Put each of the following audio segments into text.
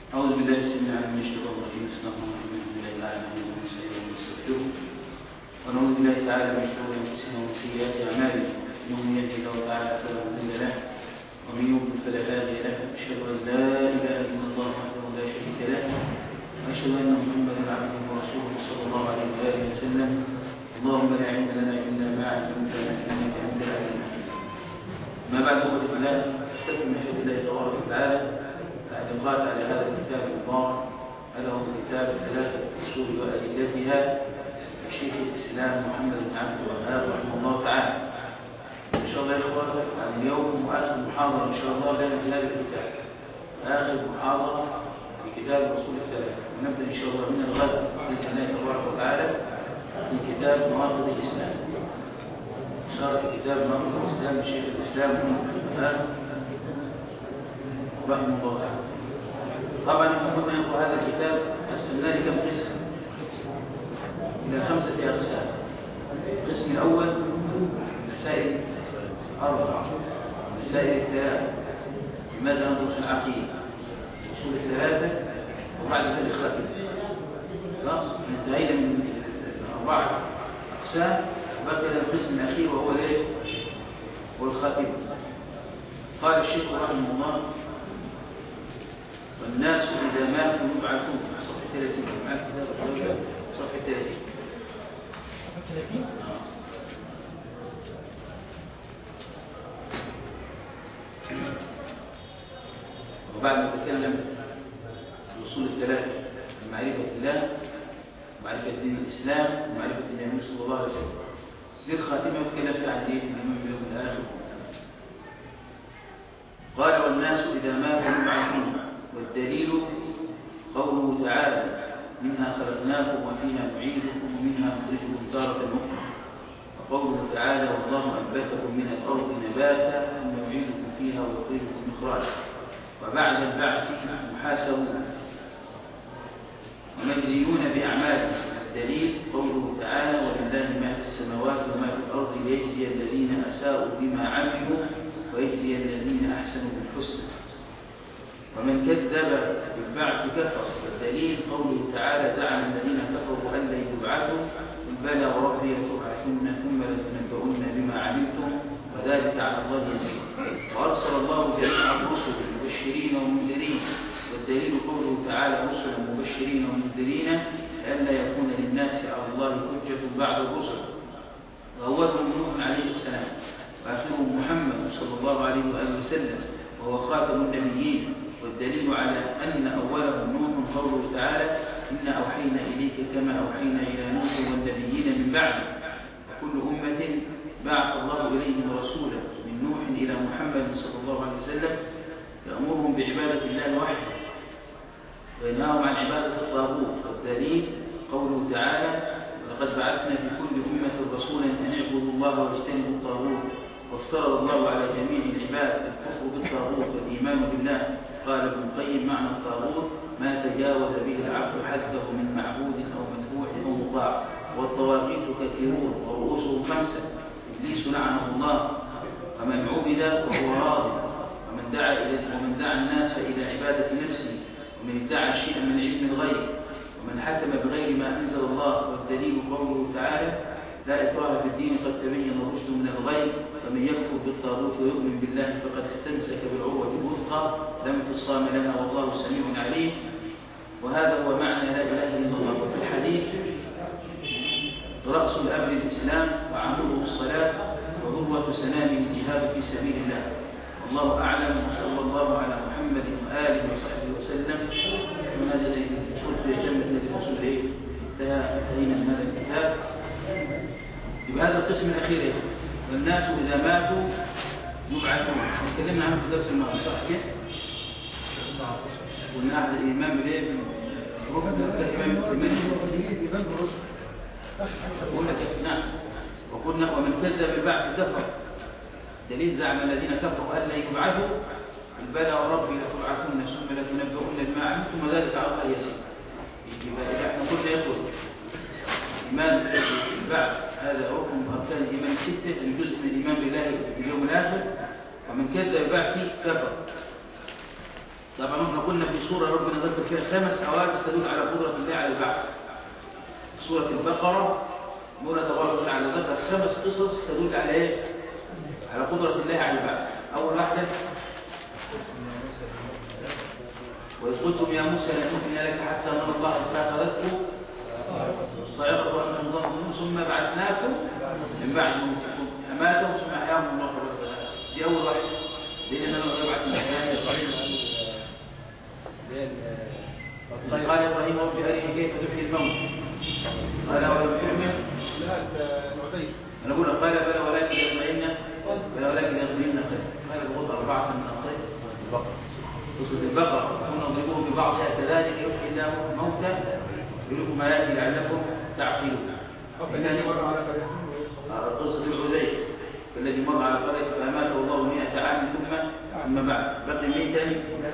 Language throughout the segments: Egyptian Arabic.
أعوذ بالله السميع العليم من الشيطان الرجيم بسم الله الرحمن الرحيم الحمد لله تعالى نحمده ونستعينه ونستغفره ونعوذ بالله تعالى من شرور أنفسنا ومن سيئات أعمالنا إنه من يهدي الله تعالى فلا مضل له ومن يضلل فلا هادي له أشهد أن لا إله إلا الله وحده لا شريك له وأشهد أن محمدا عبده ورسوله صلى الله عليه وآله وسلم اللهم لا علم لنا إلا ما علمتنا إنك أنت العليم الحكيم ما بعد أخوة الله استكمل مشهد الله تبارك وتعالى تعليقات على هذا الكتاب المبارك ألا هو كتاب ثلاثة أصول وأدلتها لشيخ الإسلام محمد بن عبد الوهاب رحمه الله تعالى إن شاء الله يا إخوة اليوم وآخر محاضرة إن شاء الله لنا في هذا الكتاب آخر محاضرة في كتاب الأصول الثلاثة ونبدأ إن شاء الله من الغد بإذن الله تبارك وتعالى في كتاب نواقض الإسلام شرح كتاب نواقض الإسلام لشيخ الإسلام محمد بن الوهاب رحمه الله تعالى طبعا احنا قلنا هذا الكتاب قسمناه لكم قسم الى خمسه اقسام القسم الاول مسائل اربعه مسائل الثلاثه لماذا ندرس العقيده اصول الثلاثه وبعد ذلك خاتم خلاص انتهينا من اربعه اقسام وبقي لنا القسم الاخير وهو الايه والخاتمه قال الشيخ رحمه الله والناس إذا ماتوا يبعثون صفحة 30 معك كتاب الزوجة صفحة 30 صفحة 30 وبعد ما تكلم الأصول الثلاثة معرفة الله ومعرفة دين الإسلام ومعرفة النبي صلى الله عليه وسلم للخاتمة يتكلم في عن دين الإمام اليوم الآخر قال والناس إذا ماتوا يبعثون والدليل قوله تعالى منها خلقناكم وفيها نعيدكم ومنها نخرجكم تارة أخرى وقوله تعالى والله أنبتكم من الأرض نباتا ثم يعيدكم فيها ويخرجكم إخراجا وبعد البعث محاسبون ومجزيون بأعمالهم الدليل قوله تعالى ولله ما في السماوات وما في الأرض ليجزي الذين أساءوا بما عملوا ويجزي الذين أحسنوا بالحسنى ومن كذب بالبعث كفر والدليل قوله تعالى زعم الذين كفروا أن لن يبعثوا قل بلى وربي لتبعثن ثم لتنبؤن بما عملتم وذلك على الله يسير وأرسل الله جميع الرسل مبشرين ومنذرين والدليل قوله تعالى رسلا مبشرين ومنذرين لئلا يكون للناس على الله حجة بعد الرسل وأولهم نوح عليه السلام وآخرهم محمد صلى الله عليه وآله وسلم وهو خاتم النبيين والدليل على أن أولهم نوح قوله تعالى إنا أوحينا إليك كما أوحينا إلى نوح والنبيين من بعده وكل أمة بعث الله إليهم رسولا من نوح إلى محمد صلى الله عليه وسلم يأمرهم بعبادة الله وحده وينهاهم عن عبادة الطاغوت والدليل قوله تعالى ولقد بعثنا في كل أمة رسولا أن اعبدوا الله واجتنبوا الطاغوت وافترض الله على جميع العباد الكفر بالطاغوت والإيمان بالله قال ابن القيم معنى الطاغوت ما تجاوز به العبد حده من معبود أو متبوع أو مطاع والطواغيت كثيرون ورؤوسهم خمسة إبليس لعنه الله ومن عبد وهو راض ومن دعا إلى ومن دعا الناس إلى عبادة نفسه ومن ادعى شيئا من علم الغيب ومن حكم بغير ما أنزل الله والدليل قوله تعالى لا إكراه في الدين قد تبين الرشد من الغي فمن يكفر بالطاغوت ويؤمن بالله فقد استمسك بالعروة الوثقى لا انفصام لها والله سميع عليم وهذا هو معنى لا إله إلا الله وفي الحديث رأس الأمر الإسلام وعمله الصلاة وذروة سنامه الجهاد في سبيل الله والله أعلم وصلى الله على محمد وآله وصحبه وسلم وماذا قلت يتم الذي الرسول إيه انتهى انتهينا من هذا الكتاب يبقى هذا القسم الأخير إيه والناس إذا ماتوا يبعثون تكلمنا عنه في درس الماضي صح كده؟ قلنا أحد الإمام بالإيه؟ ركن الإمام الإمام الرسل يقول لك نعم وقلنا ومن كذب بالبعث كفر دليل زعم الذين كفروا أن لن يبعثوا بلى وربي لتبعثن ثم لتنبؤن بما عملتم وذلك على الله يسير يبقى إذا احنا قلنا يقول الإيمان بالبعث هذا ركن من أركان الإيمان ستة جزء من الإيمان بالله باليوم الآخر ومن كذب بالبعث كفر طبعا احنا قلنا في سورة ربنا ذكر فيها خمس حوادث تدل على قدرة الله على البعث سورة البقرة مولا تبارك وتعالى ذكر خمس قصص تدل على ايه؟ على قدرة الله على البعث أول واحدة وإذ قلتم يا موسى لن نؤمن لك حتى نرى الله فأخذتكم الصاعقة وأنتم ظنون ثم بعثناكم من بعد موتكم أماتهم ثم أحياهم الله تبارك وتعالى دي أول واحدة لأن أنا يبعث من قال إبراهيم رب أرني كيف تحيي الموت قال ولم تؤمن أنا أقول قال بلى ولكن يطمئن بلى ولكن يطمئن خير قال بغض أربعة من الطير البقرة قصة البقرة ثم نضربه ببعضها كذلك يحيي الله الموتى يريكم آياته لعلكم تعقلون قصة العزيز الذي مر على قرية فأماته الله مئة عام ثم ثم بعد بقي مين تاني؟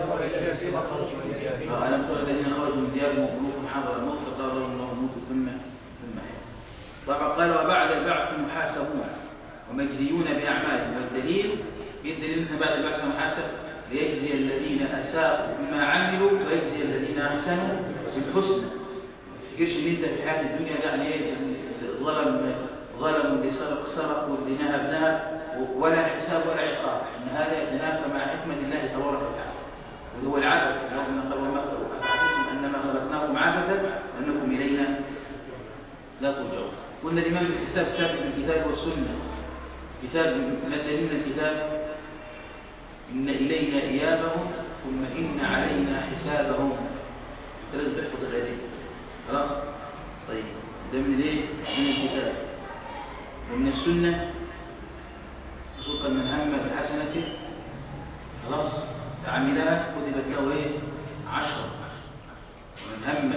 ألم تر الذين خرجوا من ديارهم وقلوبهم حضر الموت فقال لهم الله موتوا ثم ثم طبعا قال وبعد البعث محاسبون ومجزيون بأعمالهم والدليل الدليل أن بعد البعث محاسب ليجزي الذين أساءوا بما عملوا ويجزي الذين أحسنوا بالحسنى ما تفكرش ان انت في حياه الدنيا ده يعني ايه ظلم ظلم اللي سرق سرق واللي نهب نهب ولا حساب ولا عقاب ان هذا يتنافى مع حكمه الله تبارك وتعالى وهو هو العبث ربنا قال وما أفحسبتم أنما خلقناكم عبثا وأنكم إلينا لا ترجعون قلنا الإمام الكتاب ثابت من الكتاب والسنة كتاب مادة من الكتاب إن إلينا إيابهم ثم إن علينا حسابهم أنت لازم تحفظ الآية خلاص طيب ده من الايه من الكتاب ومن السنة خصوصا من هم بحسنة خلاص فعملها كتبت له ايه عشرة ومن هم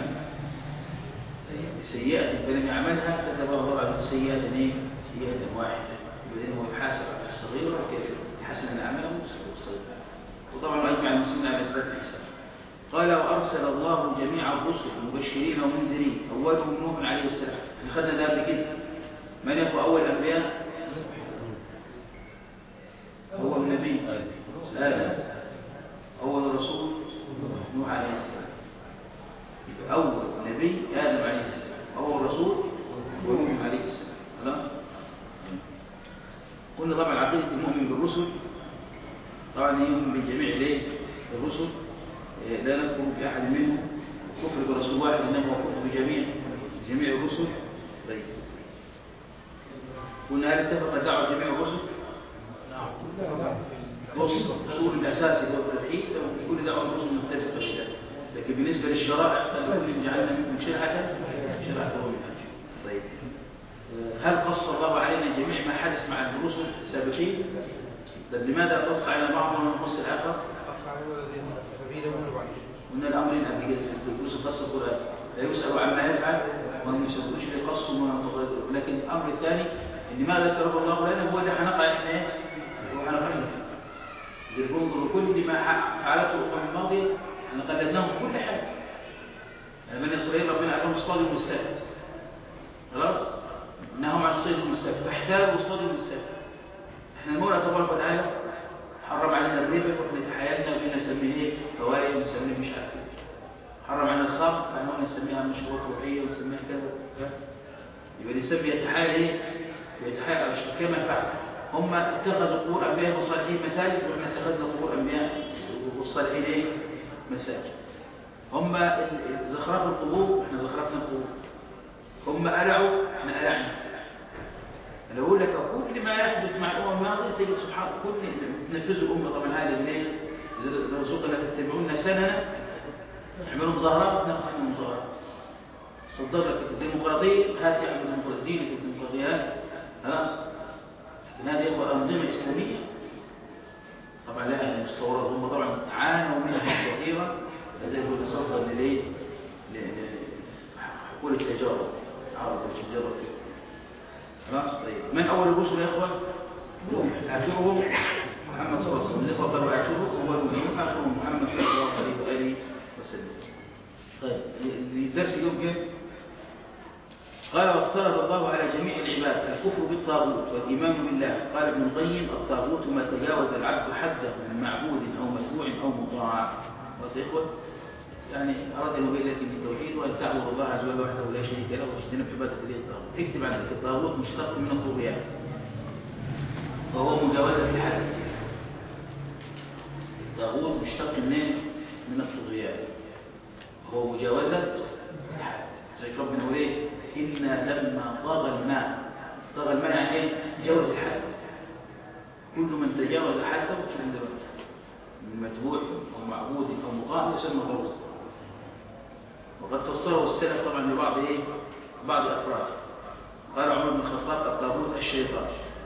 سيئة فلم يعملها كتبها الله له سيئة ايه سيئة واحدة وبعدين هو يحاسب على الصغيرة حسن عمله والصغيرة وطبعا أجمع المسلمين على إثبات الحساب قال وأرسل الله جميع الرسل مبشرين ومنذرين أولهم نوح عليه السلام أخذنا ده قبل كده من يكون أول الأنبياء هو النبي آدم أول رسول نوح عليه السلام يبقى أول نبي آدم عليه السلام أول رسول نوح عليه السلام خلاص قلنا طبعا عقيدة المؤمن بالرسل طبعا يؤمن بجميع الايه الرسل لا نكفر بأحد منهم كفر برسول واحد إنما هو كفر بجميع جميع الرسل طيب قلنا هل اتفق دعوة جميع الرسل؟ نعم بص اصول الاساسي هو التوحيد كل دعوة الرسل متفقة بها لكن بالنسبة للشرائع فلكل جعلنا منكم شرعة شرعة ومنهاج طيب هل قص الله علينا جميع ما حدث مع الرسل السابقين؟ لماذا قص على بعضهم ونقص الآخر؟ من الأمرين قبل كده في الدروس قص القرآن لا يسأل عما يفعل وما يسألوش لقص لكن الأمر الثاني إن ما ذكره الله لنا هو اللي هنقع إحنا إيه؟ هو هنقع إحنا فيه إذا انظروا كل ما فعلته الأمم الماضية احنا قلدناهم في كل حاجة يعني بني إسرائيل ربنا عليهم اصطادوا من السبت خلاص؟ إنهم عن صيد من السبت فاحتالوا اصطادوا من السبت احنا المولى تبارك وتعالى حرم علينا الربا واحنا تحايلنا وبقينا نسميه ايه فوائد ونسميه مش عارف ايه حرم علينا الخمر فاحنا نسميها مشروبات روحيه ونسميها كذا يبقى نسمي يتحايل ايه يتحايل على الشرك كما فعل هم اتخذوا قبور انبياء والصالحين مساجد واحنا اتخذنا قبور انبياء والصالحين ايه مساجد هم زخرفوا القبور احنا زخرفنا القبور هم قلعوا احنا قلعنا انا بقول لك كل ما يحدث مع الامم الماضيه تجد سبحان كل تنفذوا الامه طبعا هذه الليل اذا رزقنا تتبعون سنه اعملوا مظاهرات ناخذ منهم مظاهرات صدر لك الديمقراطيه هات يعمل ديمقراطيه في الديمقراطيات خلاص لكن هذه اخوه انظمه اسلاميه طبعا لا مستورد هم طبعا عانوا منها كثيرا زي ما تصدر لليه حقول التجاره عرض التجاره فيه خلاص طيب من اول الرسل يا اخوان اخرهم محمد صلى الله عليه وسلم الاخوه قالوا اخرهم اول منهم اخرهم محمد صلى الله عليه واله وسلم طيب الدرس اليوم كده قال وافترض الله على جميع العباد الكفر بالطاغوت والايمان بالله قال ابن القيم الطاغوت ما تجاوز العبد حده من معبود او متبوع او مطاع خلاص يا إخوة يعني أراد أن يبين لك التوحيد وأن تعبد الله عز وجل وحده لا شريك له واجتنب عبادة إليه الطاغوت اكتب عندك الطاغوت مشتق من الطغيان وهو مجاوزة الحد الطاغوت مشتق منين؟ من الطغيان وهو مجاوزة الحد زي ربنا يقول ايه؟ إنا لما طغى الماء طغى الماء يعني ايه؟ جاوز الحد كل من تجاوز حده شوف عند من متبوع أو معبود أو مطاع يسمى طاغوت وقد فسره السلف طبعا لبعض ايه؟ بعض أفراد قال عمر بن الخطاب الطاغوت الشيطان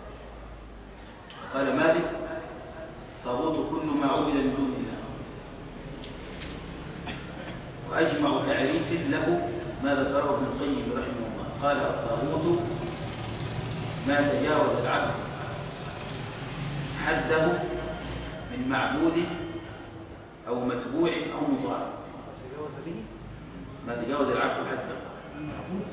قال مالك طاغوت كل ما عبد من دون الله وأجمع تعريف له ما ذكره ابن القيم رحمه الله قال الطاغوت ما تجاوز العبد حده من معبود أو متبوع أو مطاع تجاوز به ما تجاوز العبد حده المعبود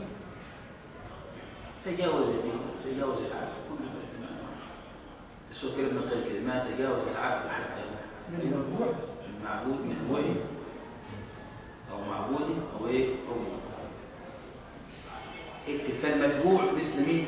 تجاوز به تجاوز العبد كل ما اسمه كلمة ابن القيم كده ما تجاوز العبد حده من الموضوع المعبود متبوع أو معبود أو إيه أو مطاع اكتب فالمتبوع مثل مين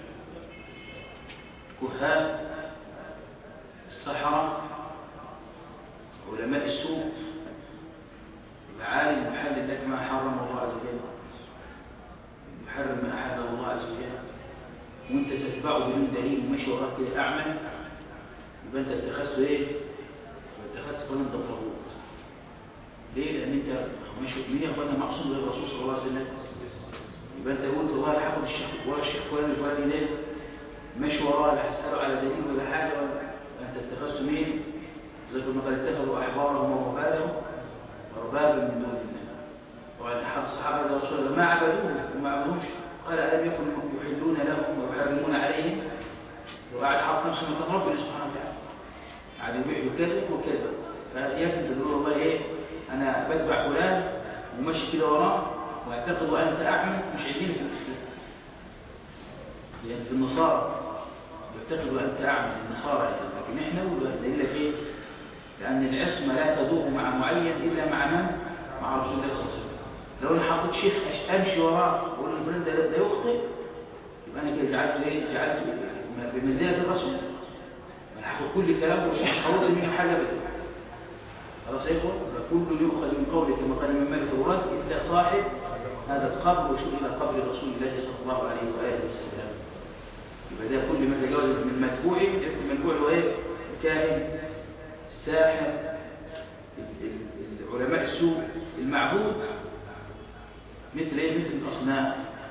كهان السحرة علماء السوق العالم يحلل لك ما حرم الله عز وجل يحرم ما أحله الله عز وجل وانت تتبعه بدون دليل وماشي وراك كده أعمى يبقى انت اتخذته ايه؟ يبقى اتخذت فلان ده طاغوت ليه؟ لأن انت ماشي مين يا اخوانا معصوم غير الرسول صلى الله عليه وسلم يبقى انت قلت والله لا هاخد الشيخ ولا الشيخ فلان الفلاني ليه؟ ماشي وراه لا هسأله على دليل ولا حاجة ولا انت اتخذت مين؟ زي ما قال اتخذوا أحبارهم ورهبانهم أربابا من دون الله وعن أحد الصحابة يا رسول الله ما عبدوه وما عبدوهمش قال ألم يكن يحلون لهم ويحرمون عليهم وقعد حاط نفسه مكان ربنا سبحانه وتعالى قعد يبيع له كذا وكذا فيكذب يقول والله ايه انا بتبع فلان وماشي كده وراه واعتقد وانت اعمى مش عايزين في الاسلام يعني في النصارى يعتقد وانت اعمى النصارى يعني. لكن احنا نقول دليل لك ايه لان العصمه لا تدور مع معين الا مع من مع رسول الله صلى الله عليه وسلم لو انا حطيت شيخ أش- امشي وراه واقول له فلان ده ده يخطئ يبقى انا كده جعلته ايه جعلته بمنزله الرسول انا هاخد كل كلامه مش هحاول منه حاجه ابدا خلاص يا اخوه فكل يؤخذ من قوله كما قال الامام مالك ورد الا صاحب هذا القبر وشوف الى قبر رسول الله صلى الله عليه واله وسلم يبقى ده كل ما تجاوز من متبوع يكتب المتبوع هو ايه الكاهن الساحر ال- ال- العلماء السوء المعبود مثل ايه مثل الاصنام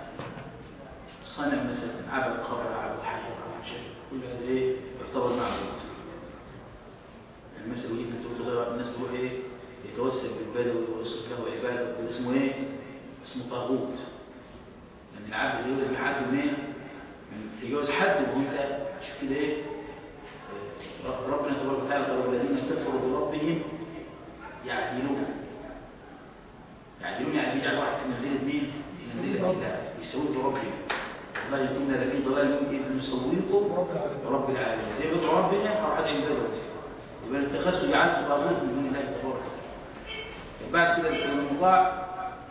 صنم مثلا عبد قبر عبد حجر عبد شجر كل هذا ايه يعتبر معبود المثل يجي انت تقول غير الناس تروح ايه يتوسل بالبدوي ويوصف له عباده وده اسمه ايه اسمه طاغوت لان العبد يتجوز بحد منين من يتجوز حد وانت شوف كده ايه آه، ربنا تبارك وتعالى قال والذين كفروا بربهم يعدلون يعدلون يعني بيجعل واحد في منزله مين في منزله الله يسوون بربهم والله كنا لفي ضلال إذ نسويكم رب العالمين زي بدعو ربنا أو حد عباده يبقى اتخذته جعلته طاغوت من دون الله تبارك وتعالى بعد كده المطاع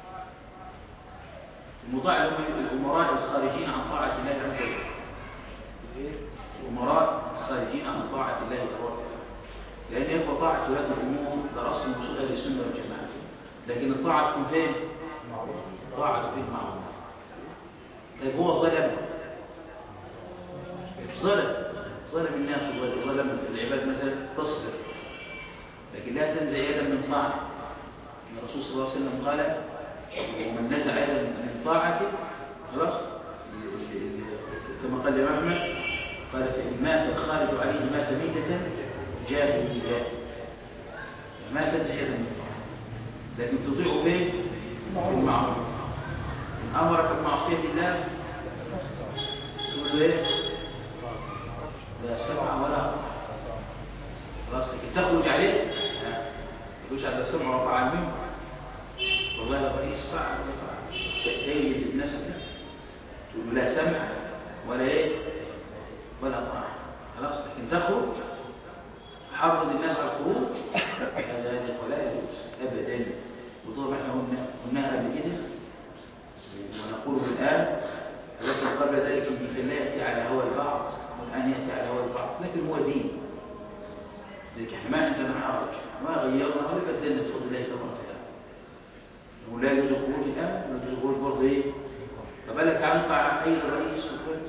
المطاع اللي هم الأمراء الخارجين عن طاعة الله عز وجل الأمراء الخارجين عن طاعة الله تبارك وتعالى لأن يبقى طاعة ولاة الأمور ده أصل من أصول أهل السنة والجماعة لكن الطاعة تكون فين؟ طاعة في المعروف طيب هو ظلم ظلم ظلم الناس وظلم ظلم العباد مثلا تصبر لكن لا تنزع يدا من طاعة ان الرسول صلى الله عليه وسلم قال ومن نزع يدا من طاعته خلاص ال- ال- كما قال الإمام أحمد قال فإن مات الخارج عليه مات ميتة جاهلية ما تنزع يدا من طاعة لكن تطيع فين؟ في المعروف إن أمرك بمعصية الله تقول له إيه؟ لا سمع ولا طاعة. خلاص لكن تخرج عليه لا تقولش على سمع وطاعة منه والله يا رئيس فعل وفعل تأيد الناس ده تقول له لا سمع ولا إيه؟ ولا طاعة خلاص لكن تخرج حرض الناس على الخروج هذا هذا ولا يجوز ابدا وطبعا احنا قلنا قلناها قبل كده ونقول الان ولكن قبل ذلك يمكن لا ياتي على هوى البعض والان ياتي على هوى البعض لكن هو دين لذلك احنا ما عندنا حرج ما غيرنا ولا بدلنا بفضل الله تبارك وتعالى ولا يجوز الخروج الان ولا يجوز الخروج برضه ايه فبالك عن اي رئيس وكذا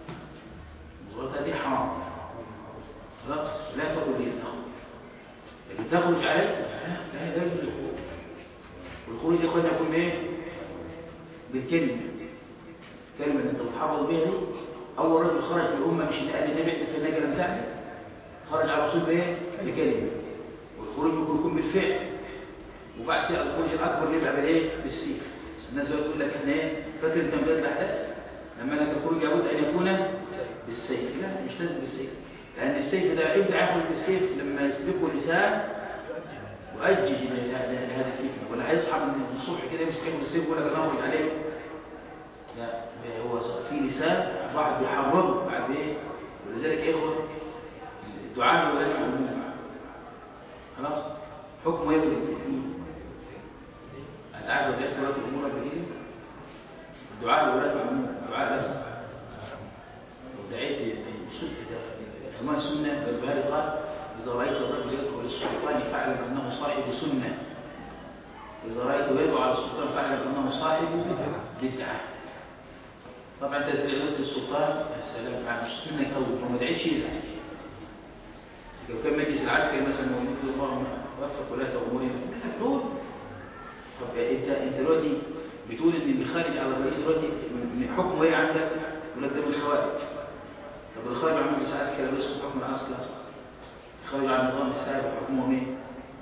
الغلطه دي حرام خلاص لا تقل لي تخرج لكن تخرج عليه لا لا يجوز الخروج والخروج يا اخوانا يكون ايه بالكلمه الكلمه اللي انت بتحافظ بيها دي اول رجل خرج في الامه مش اللي قال النبي في النجا لم تعمل خرج على الرسول بايه بكلمه والخروج ممكن يكون بالفعل وبعد كده الخروج الاكبر اللي يبقى بالايه بالسيف الناس تقول لك احنا ايه فاكر انت بدات الاحداث لما لك الخروج لابد ان يكون بالسيف لا مش لازم بالسيف لان السيف ده امتى ياخذ بالسيف لما يسبقه لسان واجج لهذه الفتنه ولا هيصحى من الصبح كده يمسك بالسيف ولا كان اخرج عليه لا هو في لسان واحد بيحرضه بعد ايه ولذلك ياخذ الدعاء ولا الامور خلاص حكمه يبقى التكليم العهد وجهت ولاة الامور قبل كده الدعاء لولاة الامور الدعاء له لو دعيت كما سنة البهاري قال إذا رأيت الرجل يدعو للسلطان فاعلم أنه صاحب سنة إذا رأيته يدعو على السلطان فاعلم أنه صاحب بدعة طبعا أنت تدعي للسلطان السلام مع مش سنة كون وما دعيتش يزعل لو كان مجلس العسكري مثلا موجود اللهم وفق ولاة أمورنا دول طب أنت أنت دلوقتي بتقول إن اللي خارج على الرئيس دلوقتي من حكمه إيه عندك؟ يقول لك ده من الخوارج طب الخارج عن مجلس العسكري لو يسقط حكم العسكر خارج عن النظام السابق حكمه مين؟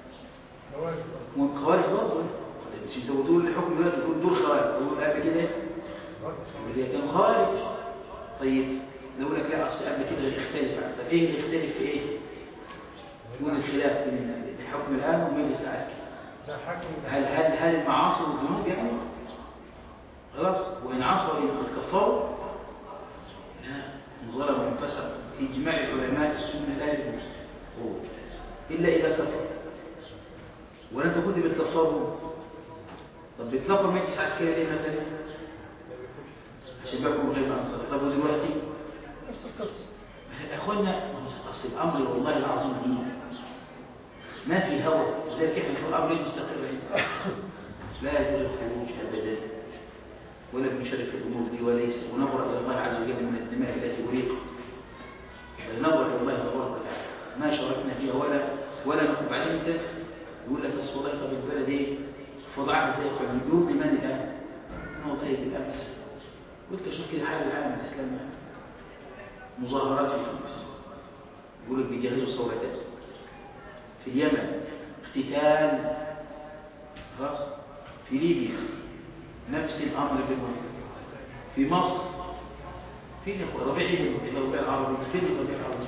خوارج برضه مش انت بتقول الحكم دلوقتي بتقول دول خوارج تقول قبل كده اللي كان خارج طيب يقول لك لا اصل قبل كده يختلف طب ايه اللي يختلف في ايه؟ يكون الخلاف بين الحكم الان والمجلس العسكري هل هل هل المعاصي والذنوب يعني؟ خلاص وان عصوا يكفروا لا ان ظلم وانفسق في اجماع علماء السنه لا يجوز خروج الا اذا كفر ولا تكون بالكفار طب بيتكفر مجلس عسكري ليه مثلا عشان بيحكم غير انصار طب ودلوقتي نفس القصه يا اخوانا اصل الامر والله العظيم دين ما في هوى زي كيف الامر مستقر لا يجوز الخروج ابدا ولا بنشارك في الامور دي وليس ونبرأ الى الله عز وجل من الدماء التي اريق بل نبرأ الى الله تبارك وتعالى ما شاركنا فيها ولا ولا نقول بعدين انت يقول لك بس والله طب البلد ايه فضعها ازاي يقول يقول لمن الان انا والله بالامس قلت اشوف كده حال العالم الاسلامي مظاهرات في تونس يقول لك بيجهزوا ثورتين في اليمن اقتتال خلاص في ليبيا نفس الامر بالمنطقه في مصر فين يا اخويا ربيع الربيع العربي فين الربيع العربي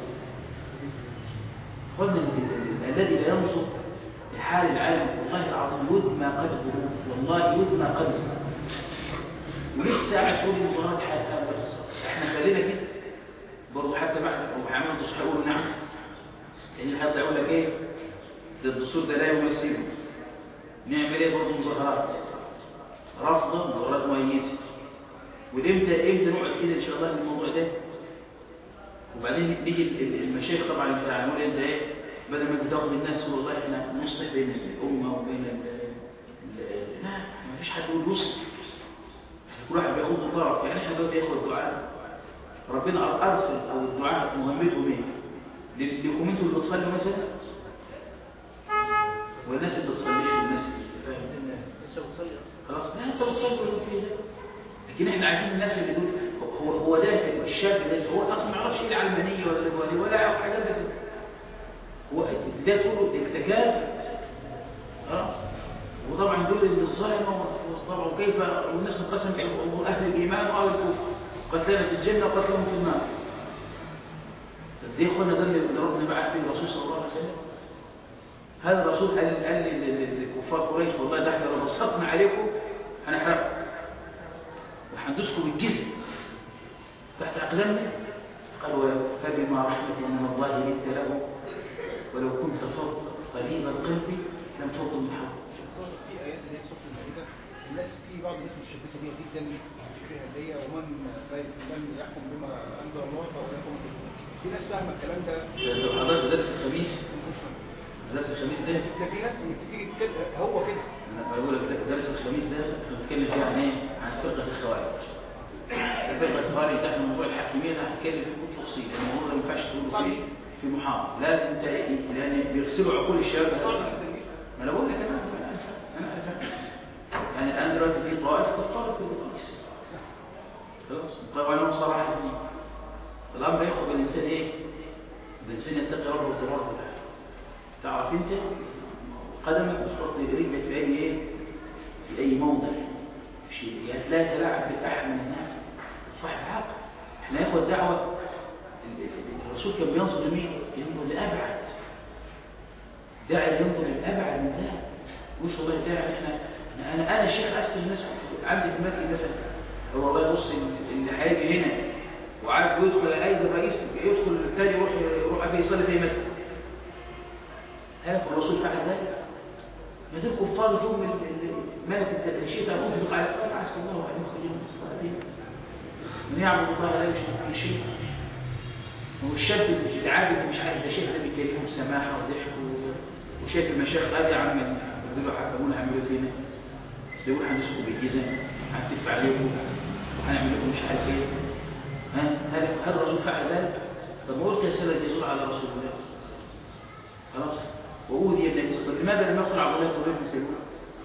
قلنا الذي لا ينظر لحال العالم والله العظيم يدمى قلبه والله يدمى قلبه ولسه قاعد تقول المظاهرات حال هذا احنا خلينا كده برضه حتى بعد او هيعملوا تصحيح يقولوا نعم لان حتى يقول لك ايه ده الدستور ده لا يمثله نعمل ايه برضه مظاهرات رافضه مظاهرات مؤيده وامتى امتى نقعد كده ان شاء الله في الموضوع ده وبعدين نيجي المشايخ طبعا نقول انت ايه بدل ما تاخد الناس والله احنا نصلح بين الامه وبين ال لا ما فيش حد يقول يصلح كل واحد بياخد طرف يعني احنا دلوقتي ياخد دعاء ربنا ارسل او الدعاء مهمتهم ايه لكم انتوا اللي بتصلوا مثلا ولا انت اللي بتصليش الناس خلاص لا انت بتصلي ولا فيه لكن احنا عايزين الناس اللي دول هو هو ده الشاب ده هو اصلا ما يعرفش ايه العلمانيه ولا ولا ولا يعرف حاجات ده هو ده كله التكافؤ خلاص وطبعا دول اللي الظالمه طبعا وكيف والناس انقسم اهل الايمان واهل الكفر قتلنا في الجنه وقتلهم في النار دي اخوانا ده اللي ربنا بعث به الرسول صلى الله عليه وسلم هذا الرسول قال قال لكفار قريش والله ده احنا لو بسطنا عليكم هنحرقكم وهندسكم بالجزء تحت اقلامنا قال فبما رحمه من الله لنت له ولو كنت فظ قريب القلب لم تفض من حول خصوصا في ايات اللي هي سوره المائده الناس في بعض الناس متشبثه بيها جدا فكرها اللي هي ومن لا- لم يحكم بما انزل الله فهو يحكم به. في ناس فاهمه الكلام ده لو حضرت درس الخميس درس الخميس ده ده في ناس بتيجي كده هو كده انا بقول لك درس الخميس ده بنتكلم فيه عن ايه؟ عن فرقه الخوارج. فرقه الخوارج ده احنا موضوع الحاكميه ده هنتكلم فيه بكل تفصيل لان الموضوع ده ما ينفعش تقوله فيه في محاضره لازم انت ايه لان بيغسلوا عقول الشباب هذا. ما انا بقول لك انا عارف انا عارف انا عارف يعني الان دلوقتي في طوائف كفرت الرئيس خلاص طبعا صراحه دي الامر ياخذ الانسان ايه؟ الانسان يتقي ربه تبارك وتعالى تعرف انت قدمك وتحط رجلك في اي ايه؟ في اي موضع في شيء يعني لا تلعب بالاحد من الناس صاحب عقل احنا ياخد دعوه ال- ال- الرسول كان بينظر لمين؟ ينظر لابعد داعي ينظر لابعد من ذلك مش والله داعي احنا انا انا انا شيخ اسال الناس عندي في المسجد مثلا هو والله بص اللي هيجي هنا وعارف يدخل ايدي الرئيس يدخل التاني يروح يروح ابي يصلي في مسجد هل الرسول فعل ذلك؟ ما دول كفار جم ملك الشيء ده أطلق على قال عسى الله أن يخرجهم من الصالحين من يعبد الله لا يشرك به شيء هو الشاب اللي عابد مش عارف ده شيخ ده بيكلمه بسماحه وضحك و- وشايف المشايخ قال يا عم يقولوا حكمونا عملوا فينا يقول هنسكوا بالجزم هنتف عليكم وهنعمل لكم مش عارف ايه ها هل هل الرسول فعل ذلك؟ طب ما قلت يا سيدنا الجزور على رسول الله خلاص وأوذي النبي صلى الله عليه وسلم لماذا لم يقتل عبد الله بن ابي سلول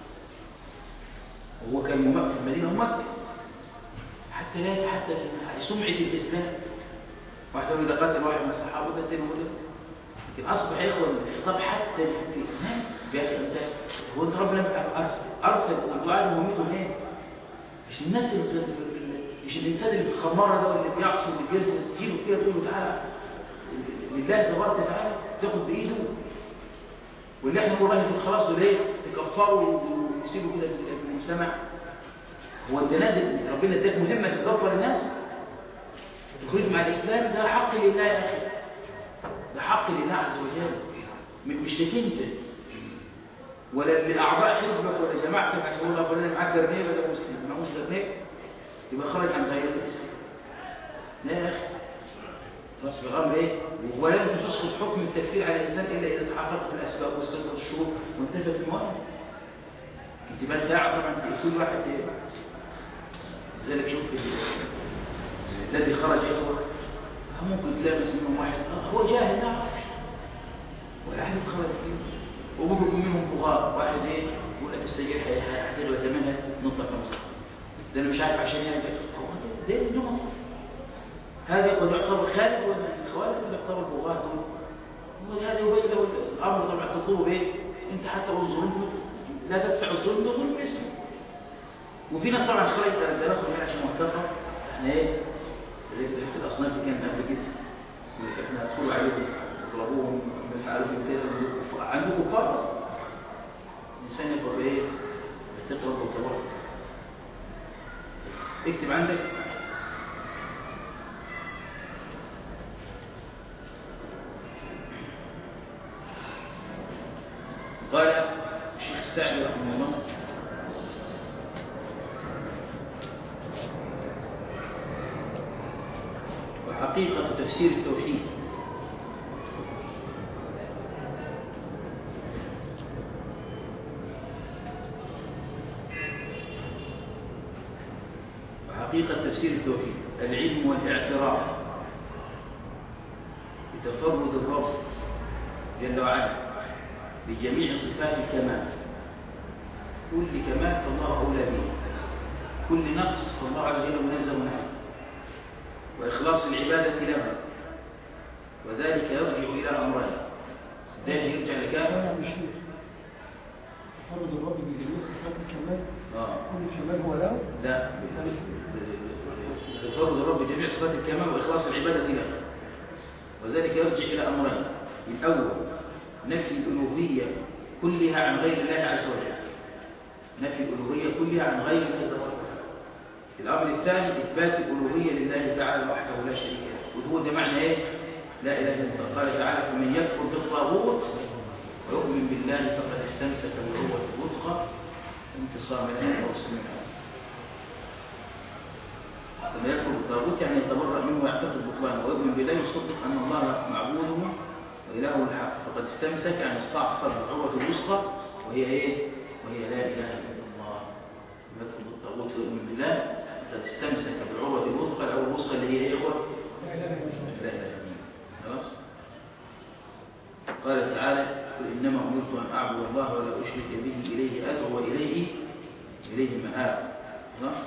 وهو كان مم- في المدينه ومكه حتى لا حتى سمعه الاسلام واحد يقول ده قتل واحد من الصحابه ده تاني وده لكن اصبح يا اخوان الخطاب حتى في الناس بيحصل انت هو انت ربنا ارسل ارسل الدعاء مهمته ايه؟ مش الناس اللي اللي- مش الانسان اللي في الخماره ده واللي بيعصي وبيجزم تجيبه كده تقول له تعالى لله تبارك وتعالى تاخد بايده واللي احنا نقول راجل خلاص دول ايه تكفروا ويسيبوا كده في المجتمع هو انت نازل ربنا اداك مهمه تكفر الناس تخرج مع الاسلام ده حق لله يا اخي ده حق لله عز وجل م- مش لك انت ولا لاعضاء حزبك ولا جماعتك عشان يقول لك انا معاك جرنيه ده مسلم ما معوش جرنيه يبقى خرج عن دائره الاسلام لا يا اخي خلاص الامر ايه ولن تسقط حكم التكفير على الانسان الا اذا تحققت الاسباب واستقرت الشروط وانتفت الموانع انت بقى قاعد طبعا في كل واحد ايه لذلك شوف ال- الذي خرج اخوه ممكن تلاقي منهم واحد آه، هو جاهل ما يعرفش ولا احد خرج فيه وبقوا منهم بغاء واحد ايه وقت السجاير هيحتاج ثمنها نطلع خمسة ده انا مش عارف عشان يعني هو ده ده بدون مصروف هذا يقول يعتبر خالد ولا الخوارج ولا يعتبر بغاة دول هو هذا يبين له الامر طبعا تطلب ايه انت حتى لو ظلمت لا تدفع الظلم بظلم اسمه وفي ناس طبعا خرجت على الدراسه هنا عشان موثقه احنا ايه ريحه الاصناف اللي كانت قبل كده احنا ندخلوا عليهم نضربوهم نفعلوا في كده عندكم كفار اصلا الانسان يبقى ايه يتقي ربه تبارك اكتب عندك قال الشيخ السعدي رحمه الله وحقيقة تفسير التوحيد وحقيقة تفسير التوحيد العلم والاعتراف بتفرد الرب جل وعلا بجميع صفات الكمال كل كمال فالله أولى به كل نقص فالله عز وجل منزه عنه وإخلاص العبادة له وذلك يرجع إلى أمرين ده يرجع لكام انا مش فرض الرب بجميع صفات الكمال آه. كل كمال هو له لا بفرض الرب جميع صفات الكمال وإخلاص العبادة له وذلك يرجع إلى أمرين الأول نفي الألوهية كلها عن غير الله عز وجل نفي الألوهية كلها عن غير الله تبارك وتعالى الأمر الثاني إثبات الألوهية لله تعالى وحده لا شريك له وهو ده معنى إيه؟ لا إله إلا الله قال تعالى فمن يكفر بالطاغوت ويؤمن بالله فقد استمسك بالعروة الوثقى انتصام لها ورسل منها فمن يكفر بالطاغوت يعني يتبرأ منه ويعتقد بطلانه ويؤمن بالله يصدق أن الله معبوده وإله الحق فقد استمسك يعني استعصر بالعروة الوثقى وهي إيه؟ وهي لا إله إلا الله يكفر بالطاغوت ويؤمن بالله فقد استمسك بالعروة الوثقى العروة الوثقى اللي هي إيه يا إخوة؟ لا إله إلا الله خلاص قال تعالى قل إنما أمرت أن أعبد الله ولا أشرك به إليه أدعو وإليه إليه مآب خلاص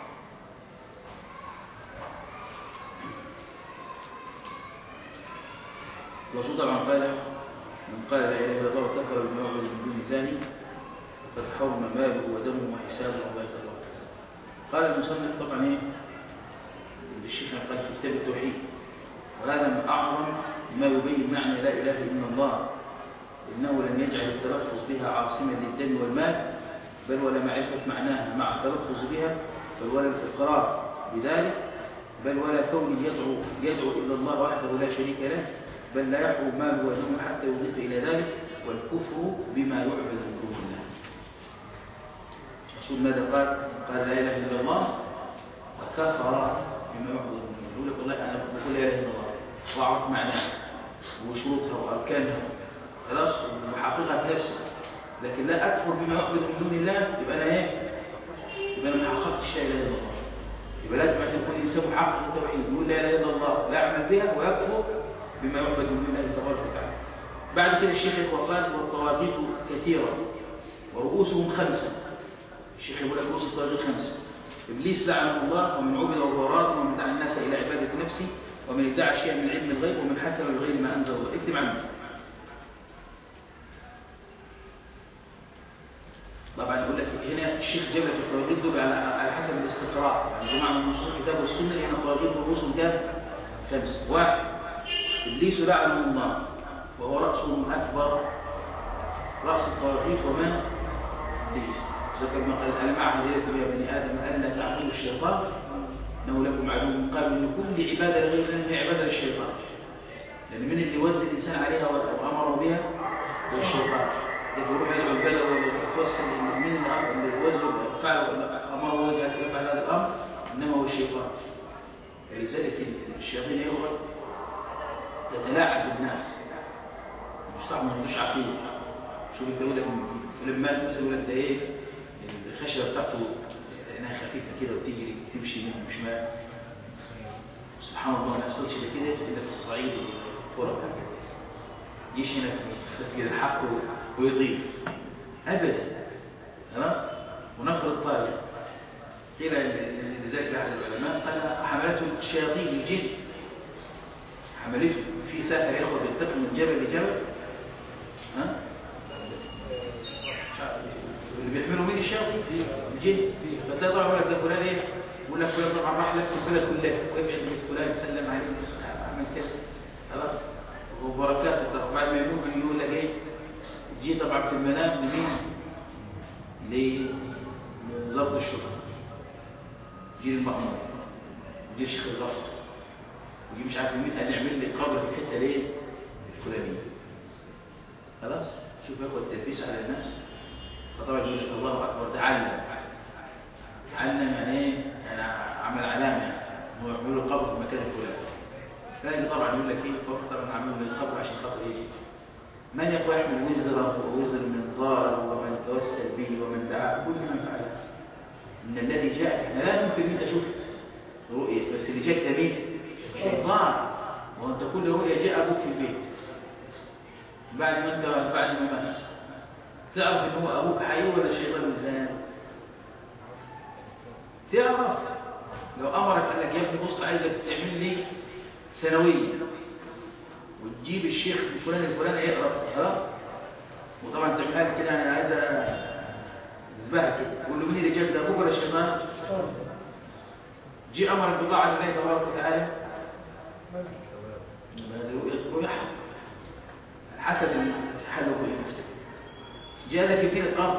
الرسول طبعا قال من قال لا إله إلا الله وكفر بما يعبد من دون الله فقد حرم ماله ودمه وحسابه الله تعالى قال المصنف طبعا ايه الشيخ قال في كتاب التوحيد وهذا من أعظم ما يبين معنى لا إله إلا الله إنه لم يجعل التلفظ بها عاصما للدم والمال بل ولا معرفة معناها مع التلفظ بها بل ولا الإقرار بذلك بل ولا كونه يدعو يدعو إلى الله وحده لا شريك له بل لا يحرم ماله ودمه حتى يضيف إلى ذلك والكفر بما يعبد من دون الله الرسول ماذا قال؟ قال لا إله إلا الله وكفر بما يعبد من دون الله يقول لك والله أنا بقول لا إله إلا الله وأعرف معناها وشروطها وأركانها خلاص وحقيقها في نفسي لكن لا أكفر بما يعبد من دون الله يبقى أنا إيه؟ يبقى أنا ما حققتش لا إله إلا الله يبقى لازم عشان يكون الإنسان محقق التوحيد يقول لا إله إلا الله لا يعمل بها ويكفر بما يعبد من دون الله تبارك وتعالى بعد كده الشيخ قال والطواغيت كثيرة ورؤوسهم خمسة الشيخ يقول لك رؤوس الطواغيت خمسة إبليس لعنه الله ومن عبد وهو راض ومن دعا الناس إلى عبادة نفسه ومن ادعى شيئا من علم الغيب ومن حكم بغير ما أنزل الله اكتب عنه طبعا يقول لك هنا الشيخ جاب لك الطواغيت دول على على حسب الاستقراء يعني جماعة من نصوص الكتاب والسنة هنا الطواغيت ورؤوسهم كام؟ خمسة واحد إبليس لعنه الله وهو رأسهم أكبر رأس الطواغيت ومن إبليس ذكر ما قال ألم أعهد إليكم يا بني آدم ألا تعبدوا الشيطان إنه لكم عدو قال إن كل عبادة غير الله هي عبادة للشيطان لأن من اللي وزن الإنسان عليها وأمره بها هو الشيطان يروح يدعو البلد ويتوسل من اللي وزن فعل أمره يفعل هذا الأمر إنما هو الشيطان لذلك الشياطين يا إخوة تتلاعب بالناس مش صعب ما عندوش عقيده شوف انت يقول لك فلما مثلا يقول لك ده ايه الخشبه بتاعته انها خفيفه كده وتجري تمشي يمين وشمال سبحان الله ما يحصلش ده كده الا في الصعيد والقرى يجيش هنا في مسجد الحق ويضيف ابدا خلاص ونفرض طارق قيل لذلك احد العلماء قال حملته الشياطين الجن حملته في ساحر ياخذ الطفل من جبل لجبل ها اللي بيحملوا مين الشياطين الجن فتضع لك ده فلان ايه يقول لك فلان طبعا راح لك البلد كلها ويبعد بيت فلان سلم عليه عمل كذا خلاص وبركات بعد ما يموت يقول لك ايه تجي طبعا في المنام لمين لضبط الشرطه جيل المأمور جيل شيخ الغفر ودي مش عارف مين قال يعمل لي قبر في الحته ليه الفلانيه خلاص شوف ياخد التلبيس على النفس فطبعا يقول لك الله اكبر ده علم علم يعني ايه يعني عمل علامه يعني هو يعمل له قبر في مكان الفلاني فلاقي طبعا يقول لك ايه طبعا عامل له القبر عشان خاطر ايه من يقوى يحمل وزره ووزر من زاره ومن توسل به ومن دعا كل من فعل ان الذي جاء احنا لا ممكن انت شفت رؤيه بس اللي جاك ده مين شيطان وانت كل رؤيا جاء ابوك في البيت بعد ما انت بعد ما مات تعرف ان هو ابوك حي ولا الشيطان زان تعرف لو امرك قال لك يا ابني بص عايزك تعمل لي سنويه وتجيب الشيخ الفلاني الفلاني يقرا خلاص وطبعا تعملها لي كده انا عايز اذبحك تقول له مين اللي جاب ده ابوك ولا الشيطان جي امرك بطاعه الله تبارك وتعالى هذه رؤية حق حسب حال رؤية نفسك جاء لك ابن القبر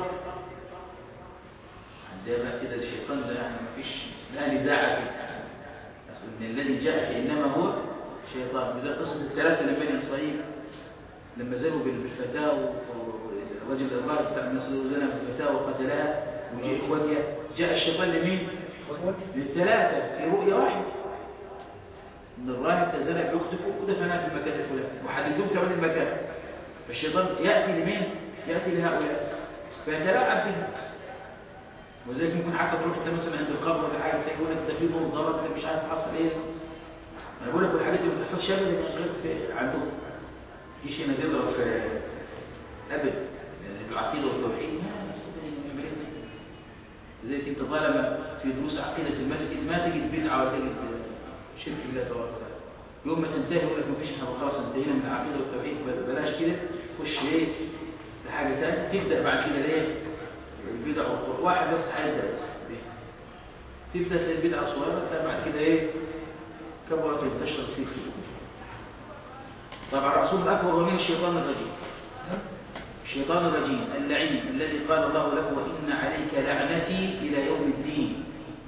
عندما كده الشيطان ده يعني ما فيش لا نزاع فيه ان الذي جاء انما هو شيطان وزي قصة الثلاثة اللي بين إسرائيل لما زنوا بالفتاة والرجل الراهب بتاع مصر زنى بالفتاة وقتلها وجاء إخواتها جاء الشيطان لمين؟ للثلاثة في رؤية واحدة ان الراهب تزرع باختكم ودفنها في المكان الفلاني وحددوه كمان المكان فالشيطان ياتي لمين ياتي لهؤلاء فيتلاعب بهم وزي ممكن حتى تروح انت مثلا عند القبر ولا حاجه تلاقي يقول لك ده في نور ضرب ده مش عارف حصل ايه انا بقول لك الحاجات دي ما بتحصلش ابدا غير في عندهم في شيء نضرب في ابد يعني العقيده والتوحيد ما يستطيع زي انت طالما في دروس عقيده في المسجد ما تجد بدعه ولا تجد شرك بالله تبارك وتعالى يوم ما تنتهي يقول لك مفيش احنا خلاص انتهينا من العقيده والتوحيد بلاش كده خش ايه لحاجه ثانيه تبدا بعد كده ايه البدع والقرآن واحد بس هيبدا بس تبدا تلاقي البدعه صغيره تلاقي بعد كده ايه كبرت انتشرت فيه فيه طبعا الرسول الاكبر هو من الشيطان الرجيم الشيطان الرجيم اللعين الذي قال الله له وان عليك لعنتي الى يوم الدين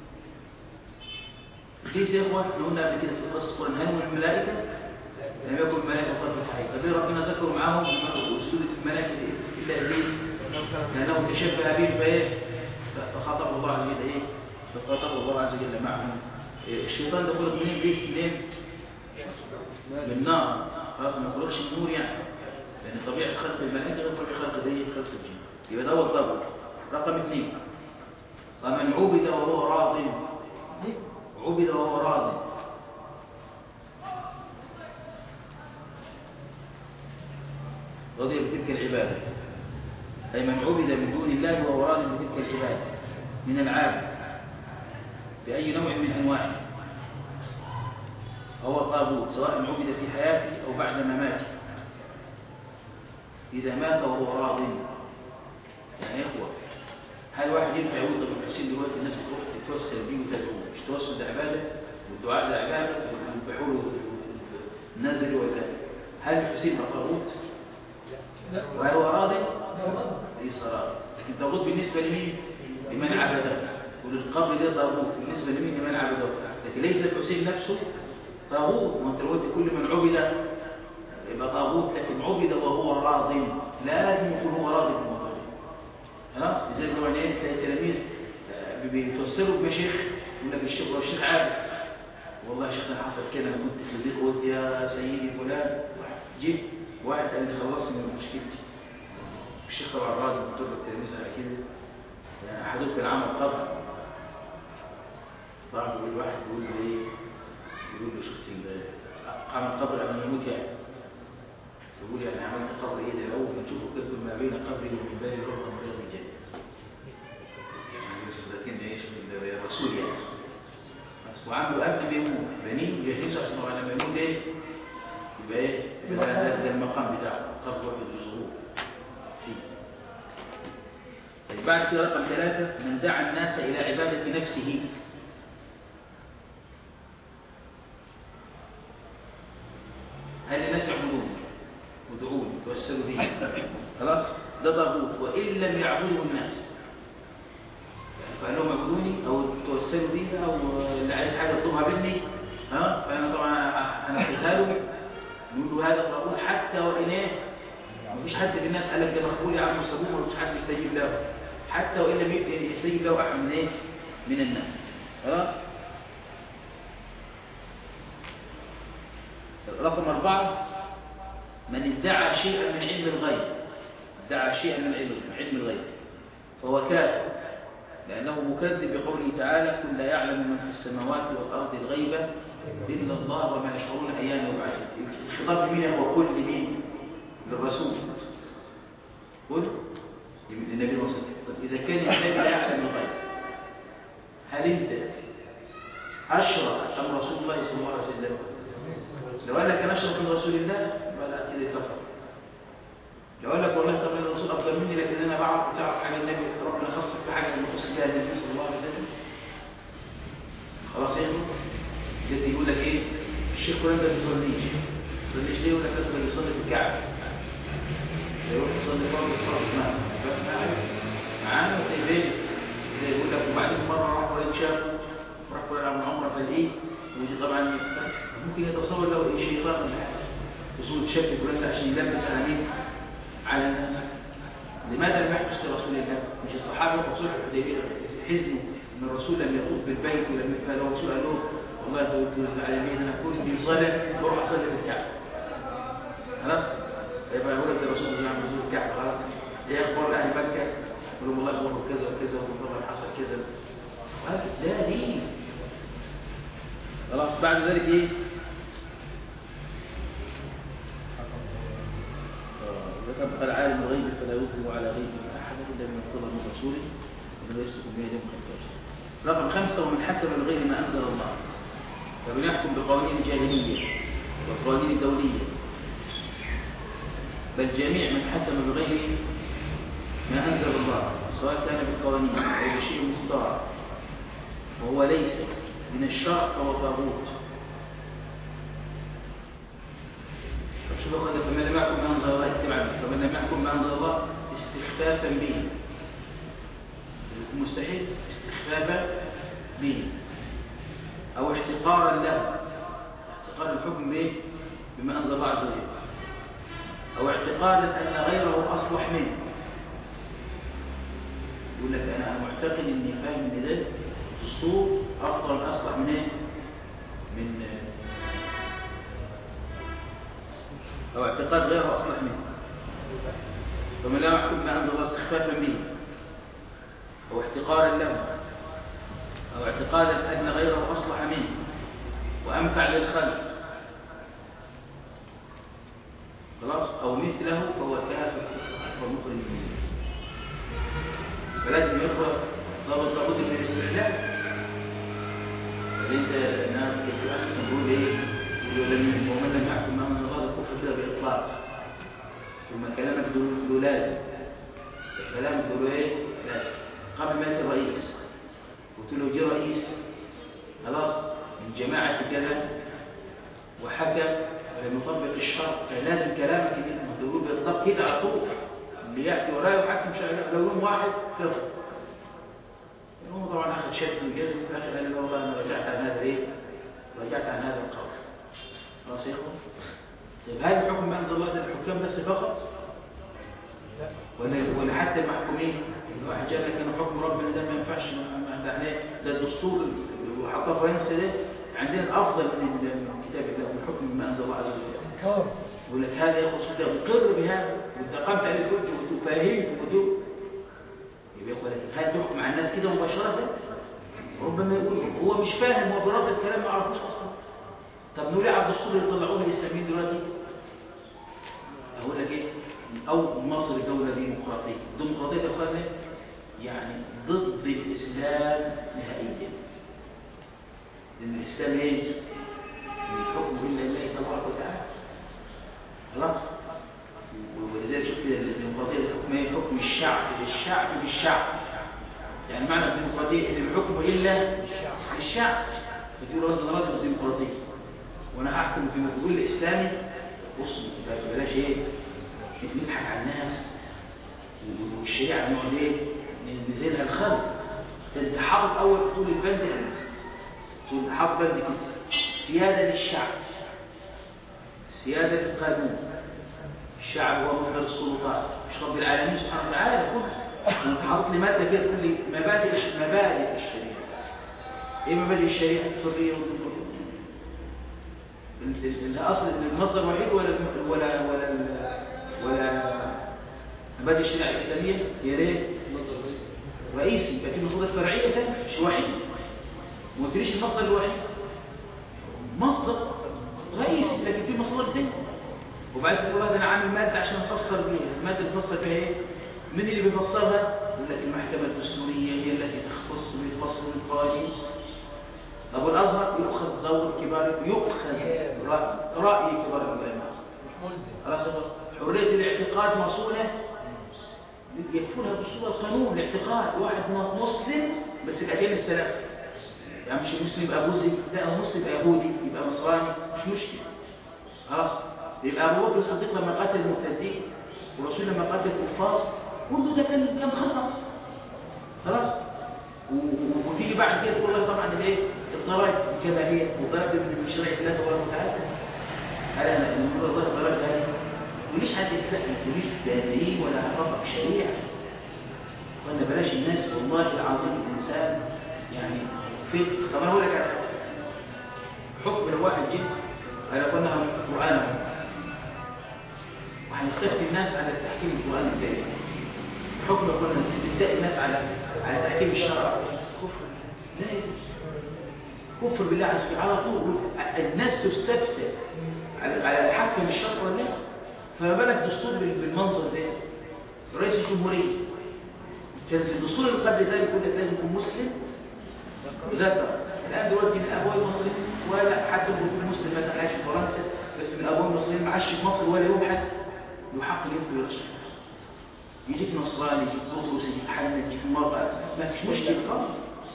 ليس يا اخوان احنا قلنا قبل كده في القصص القران هل من الملائكه لم يكن الملائكه طرف حي فليه ربنا ذكر معاهم وسجود الملائكه الا ابليس لانه تشبه بهم فايه فخاطب الله عز وجل ايه فخاطب الله عز وجل معهم الشيطان ده خلق منين ابليس منين من النار خلاص ما خلقش من نور يعني لان طبيعه خلق الملائكه غير طبيعه خلق ايه خلق الجن يبقى ده هو الضبط رقم اثنين ومن عبد وهو راض عبد وهو راض رضي بتلك العبادة أي من عبد من دون الله وهو راض بتلك العبادة من العابد بأي نوع من أنواعه هو طاغوت سواء عبد في حياته أو بعد مماته إذا مات وهو راض يعني إخوة هل واحد ينفع يقول طب الحسين دلوقتي الناس بتروح تتوسل بيه وتدعوه مش توسل ده عباده والدعاء ده عباده ويذبحوا له نازل ولا هل الحسين طاغوت؟ وهل هو راضي؟ ليس راضي لكن طاغوت بالنسبه لمين؟ لمن عبده وللقبر ده طاغوت بالنسبه لمين؟ لمن عبده لكن ليس الحسين نفسه طاغوت ما انت قلت كل من عبد يبقى طاغوت لكن عبد وهو راض لازم يكون هو راضي بالموضوع خلاص زي ما هو ايه تلاقي التلاميذ بيتوصلوا بمشيخ يقول لك الشيخ هو الشيخ عابد والله يا شيخ انا حصل كده انا كنت في البيت قلت يا سيدي فلان جيب واحد قال لي خلصني من مشكلتي الشيخ طبعا راضي قلت له التلاميذ على كده يعني احدكم كان عمل قبر طبعا بيقول واحد بيقول له ايه بيقول له شفت عمل قبر قبل ما يموت يعني يقول يعني عملت قبر ايه ده الاول ما تشوفوا كتب ما بين قبري ومن بالي روضه من رياض الجنه لكن ايش الرسول يعني بس وعملوا قبل ما يموت بنين يجهزوا عشان لما يموت ايه يبقى ايه يبقى ده, ده المقام بتاعه قبر واحد يزوروه فيه طيب بعد كده رقم ثلاثة من دعا الناس إلى عبادة نفسه هل الناس يعبدون ودعوني توسلوا به خلاص ده طاغوت وإن لم يعبده الناس يعني فقال لهم اعبدوني أو توسلوا بي أو اللي عايز حاجة يطلبها مني ها فأنا طبعا هنفذها له يقول له هذا طاغوت حتى وإن إيه مفيش حد في الناس قال لك ده مقبول يا عم صابون ومفيش حد يستجيب له حتى وإن لم يستجيب له أحد من إيه من الناس خلاص رقم أربعة من ادعى شيئا من علم الغيب ادعى شيئا من علم علم الغيب فهو كافر لأنه مكذب بقوله تعالى قل لا يعلم من في السماوات والأرض الغيب إلا الله وما يشعرون أيام يبعثون الخطاب لمين هو كل لمين للرسول قل للنبي صلى الله عليه وسلم طب إذا كان النبي لا يعلم الغيب هل أنت أشرع أم رسول الله صلى الله عليه وسلم لو قال لك أنا أشرف من رسول الله ولا كده كفر لو قال لك والله طب الرسول أفضل مني لكن أنا بعرف بتعرف حاجة النبي ربنا خصك في حاجة اللي خص بها النبي صلى الله عليه وسلم خلاص يا اخوان جد يقول لك إيه الشيخ فلان ده ما بيصليش ما بيصليش ليه يقول لك أصلا بيصلي في الكعبة يروح يصلي فرض فرض ما معانا وتلاقي زي يقول لك وبعدين مرة راح ولا شاف راح فلان عمل عمرة الايه ودي طبعا ممكن يتصور له ايه شيطان ولا حاجه وصول شك فلان عشان يلبس على مين على الناس لماذا لم يحدث لرسول الله مش الصحابه في صلح الحديبيه حزنوا ان الرسول لم يطوف بالبيت ولم فلو الرسول قال له والله انتوا زعلانين انا كنت بصلاه بروح اصلي في الكعبه خلاص يبقى يقول لك الرسول صلى الله عليه وسلم الكعبه خلاص ايه اخبار اهل مكه يقول لهم والله اخبار كذا وكذا والله حصل كذا ده دين خلاص بعد ذلك ايه ويبقى العالم الغيب فلا يظهر على غيبه احدا الا من ارتضى من رسوله ومن يسلك بين يديه خلفه رقم خمسة ومن حكم بغير ما أنزل الله فمن يحكم بقوانين الجاهلية والقوانين الدولية بل جميع من حكم بغير ما أنزل الله سواء كان بالقوانين أو بشيء مختار وهو ليس من الشرع فهو طاغوت شوف أخذ فمن لم يحكم ما أنزل الله اتباعا فمن لم يحكم ما أنزل الله استخفافا به مستحيل استخفافا به أو احتقارا له احتقار الحكم به بما أنزل الله عز وجل أو اعتقادا أن غيره أصلح منه يقول لك أنا معتقد إني فاهم إن ده دستور أفضل أصلح من إيه؟ من أو اعتقاد غيره أصلح منه فمن لا يحكم ما أنزل الله استخفافا به أو احتقارا له أو اعتقادا أن غيره أصلح منه وأنفع للخلق خلاص أو مثله فهو كافر ومخرج منه فلازم يقرأ ضابط لابد من الاستعلاء اللي انت نعم في اخر تقول ايه يقول لم ومن لم يحكم ما انزل الله الكفر كده باطلاق ثم كلامك دول لازم كلامك دول ايه لازم قبل ما يأتي الرئيس قلت له جه رئيس خلاص من جماعة كذا وحكم ولم يطبق الشرع فلازم كلامك كده تقول بإطلاق كده على طول اللي يأتي ورايا وحكم شرع لو يوم واحد كفر هو طبعا أخذ شد وجزم في الآخر قال له والله أنا رجعت عن هذا إيه؟ رجعت عن هذا القول خلاص يا إخوان طيب هل الحكم ما أنزل الله ده الحكام بس فقط؟ ولا ولا حتى المحكومين واحد جاب لك ان حكم ربنا ده ما ينفعش ده احنا ده الدستور اللي حطاه فرنسا ده عندنا الافضل من كتاب الله والحكم بما انزل الله عز وجل يقول لك هذا يخص كده مقر بهذا وانت قمت عليه الحجه وتفاهمت وتو يبقى يقول لك هل تحكم على الناس كده مباشره ربما يقول هو مش فاهم هو برد الكلام ما يعرفوش اصلا طب نقول على الدستور اللي طلعوه الاسلاميين دلوقتي اقول لك ايه أو مصر دولة ديمقراطية الديمقراطية ده أخوانا يعني ضد الإسلام نهائيا لأن الإسلام إيه؟ الحكم إلا الله تبارك وتعالى خلاص ولذلك شفت الديمقراطية الحكم إيه؟ حكم الشعب للشعب بالشعب يعني معنى الديمقراطية إن الحكم إلا للشعب بتقول رد راضي بالديمقراطية وأنا هحكم في مفهوم الإسلامي بص بلاش إيه نضحك على الناس والشريعة نقعد ايه نزيلها الخلق انت حاطط اول طول البند طول حاطط بند كده سيادة للشعب سيادة القانون الشعب هو مصدر السلطات مش رب العالمين سبحانه وتعالى كله انت حاطط لي ماده كده تقول لي مبادئ مبادئ الشريعه ايه مبادئ الشريعه الحريه والديمقراطيه الاصل المصدر الوحيد ولا ولا ولا ولا مبادئ الشريعه الاسلاميه يا ريت رئيسي يبقى في مصادر فرعيه ثانيه مش وحيد ما قلتليش المصدر الوحيد مصدر رئيسي لكن في مصادر ثانيه وبعدين تقول هذا انا عامل ماده عشان افسر بيها الماده اللي بفسر بيها ايه مين اللي بيفسرها يقول لك المحكمه الدستوريه هي التي تختص بالفصل القانوني طب الازهر يؤخذ دور كبار يؤخذ راي كبار العلماء خلاص حريه الاعتقاد مصونه يكفلها دستور القانون الاعتقاد واحد مسلم بس الاديان الثلاثه يعني مش مسلم يبقى بوذي لا هو مسلم يبقى يهودي يبقى نصراني مش مشكله خلاص يبقى ابو بكر الصديق لما قتل المرتدين والرسول لما قتل الكفار كله ده كان كان خطا خلاص وتيجي بعد كده تقول لك طبعا الايه الضرائب كما هي مطالبه من شريعه الله تبارك وتعالى هل انا نقول الله الضرائب هذه وليش هتستحمل وليش دليل ولا هتطبق شريعه ولا بلاش الناس والله العظيم الانسان يعني في طب انا اقول لك على حكم لو واحد جه على قلنا القران وهنستفتي الناس على تحكيم القران الكريم حكم لو قلنا استفتاء الناس على على تحكيم الشرع كفر لا يجوز كفر بالله عز وجل على طول الناس تستفتى على على حكم الشرع ولا لا فما بالك دستور بالمنظر ده رئيس الجمهوريه كان في الدستور اللي قبل ذلك يقول لك لازم يكون مسلم ذكر الان دلوقتي من ابواب المصريين ولا حتى لو يكون مسلم مثلا عايش في فرنسا بس من ابواب المصريين ما عاش في مصر ولا يوم حتى يحق يدخل يرشح يجيك نصراني يجيك بطرس يجيك حنة يجيك مرأة ما فيش مشكلة خالص